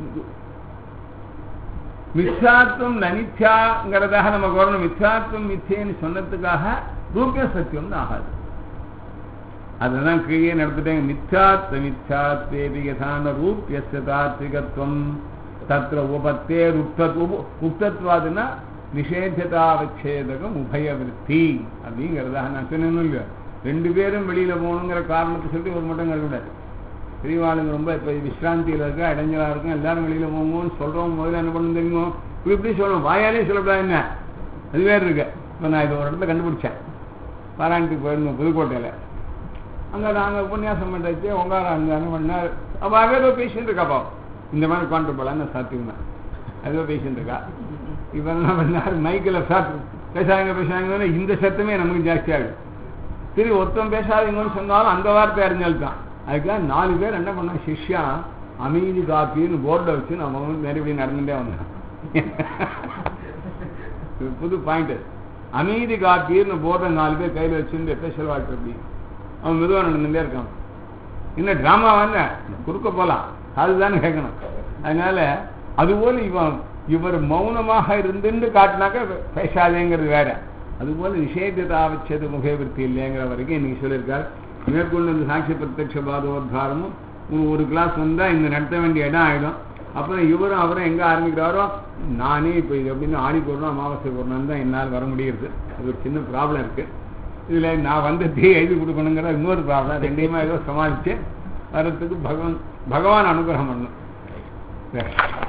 மித்யாத்வம் நனித்யாங்கிறதாக நமக்கு வரணும் மித்யாத்வம் மிச்சேன்னு சொன்னதுக்காக ரூபிய சத்தியம்னு ஆகாது அதுதான் கீழே நடத்திட்டேங்க மித்யாத்வ மித்யாத்வேபி யதான ரூபியஸ்ய தாத்விகத்துவம் தத்திர உபத்தே உக்த உக்தத்வாதுன்னா நிஷேததாவச்சேதகம் உபயவிருத்தி அப்படிங்கிறதா நான் சொன்னேன்னு இல்லையோ ரெண்டு பேரும் வெளியில போகணுங்கிற காரணத்தை சொல்லி ஒரு மட்டும் கருவிடாது பெரியவாளுங்க ரொம்ப இப்போ விஸ்ராந்தியில் இருக்கா இடைஞ்சலா இருக்கும் எல்லாரும் வெளியில போங்கன்னு சொல்றோம் முதல்ல என்ன பண்ணணும் தெரியுமோ இப்படி இப்படி சொல்லணும் வாயாலே சொல்லக்கூடாது என்ன அது வேறு இருக்கு இப்போ நான் இது ஒரு இடத்துல கண்டுபிடிச்சேன் பாராயணத்துக்கு போயிருந்தோம் புதுக்கோட்டையில் அங்கே நாங்கள் உபன்யாசம் பண்ணுறச்சு உங்கார அந்த என்ன பண்ணார் அப்போ அங்கே ஏதோ பேசிட்டு இருக்கா பாவம் இந்த மாதிரி உட்காந்து போகலான்னு சாத்தியமா ஏதோ பேசிட்டு இருக்கா இப்போ என்ன பண்ணார் மைக்கில் சாத்து பேசாங்க பேசாங்கன்னா இந்த சத்தமே நமக்கு ஜாஸ்தியாகுது சரி ஒருத்தன் பேசாதீங்கன்னு சொன்னாலும் அந்த வார்த்தை அறிஞ்சால்தான் அதுக்காக நாலு பேர் என்ன பண்ணா சிஷ்யா அமைதி காப்பின்னு போர்டை வச்சு நம்ம வந்து மறுபடியும் நடந்துட்டே வந்தோம் இது புது பாயிண்ட் அமைதி காப்பீர்னு போர்டை நாலு பேர் கையில் வச்சுட்டு ஸ்பெஷல் வாட்டர் அப்படி அவன் மெதுவாக நடந்துட்டே இருக்கான் இன்னும் ட்ராமா வந்த குறுக்க போகலாம் அதுதானே கேட்கணும் அதனால அதுபோல இவன் இவர் மௌனமாக இருந்துன்னு காட்டினாக்க பேசாதேங்கிறது வேற அதுபோல நிஷேததாவச்சது முகவிருத்தி இல்லைங்கிற வரைக்கும் இன்னைக்கு சொல்லியிருக்கார் மேற்கொண்டு இந்த சாட்சி பிரத்யட்ச பாதோத்தாரமும் ஒரு கிளாஸ் வந்தால் இந்த நடத்த வேண்டிய இடம் ஆகிடும் அப்புறம் இவரும் அவரும் எங்கே ஆரம்பிக்கிறாரோ நானே இப்போ இது எப்படின்னு ஆடி போடணும் அமாவாசை போடணும்னு தான் என்னால் வர முடியுது அது ஒரு சின்ன ப்ராப்ளம் இருக்குது இதில் நான் வந்து தீ எழுதி கொடுக்கணுங்கிற இன்னொரு ப்ராப்ளம் ரெண்டையுமே ஏதோ சமாளித்து வரத்துக்கு பகவான் பகவான் அனுகிரகம் பண்ணும்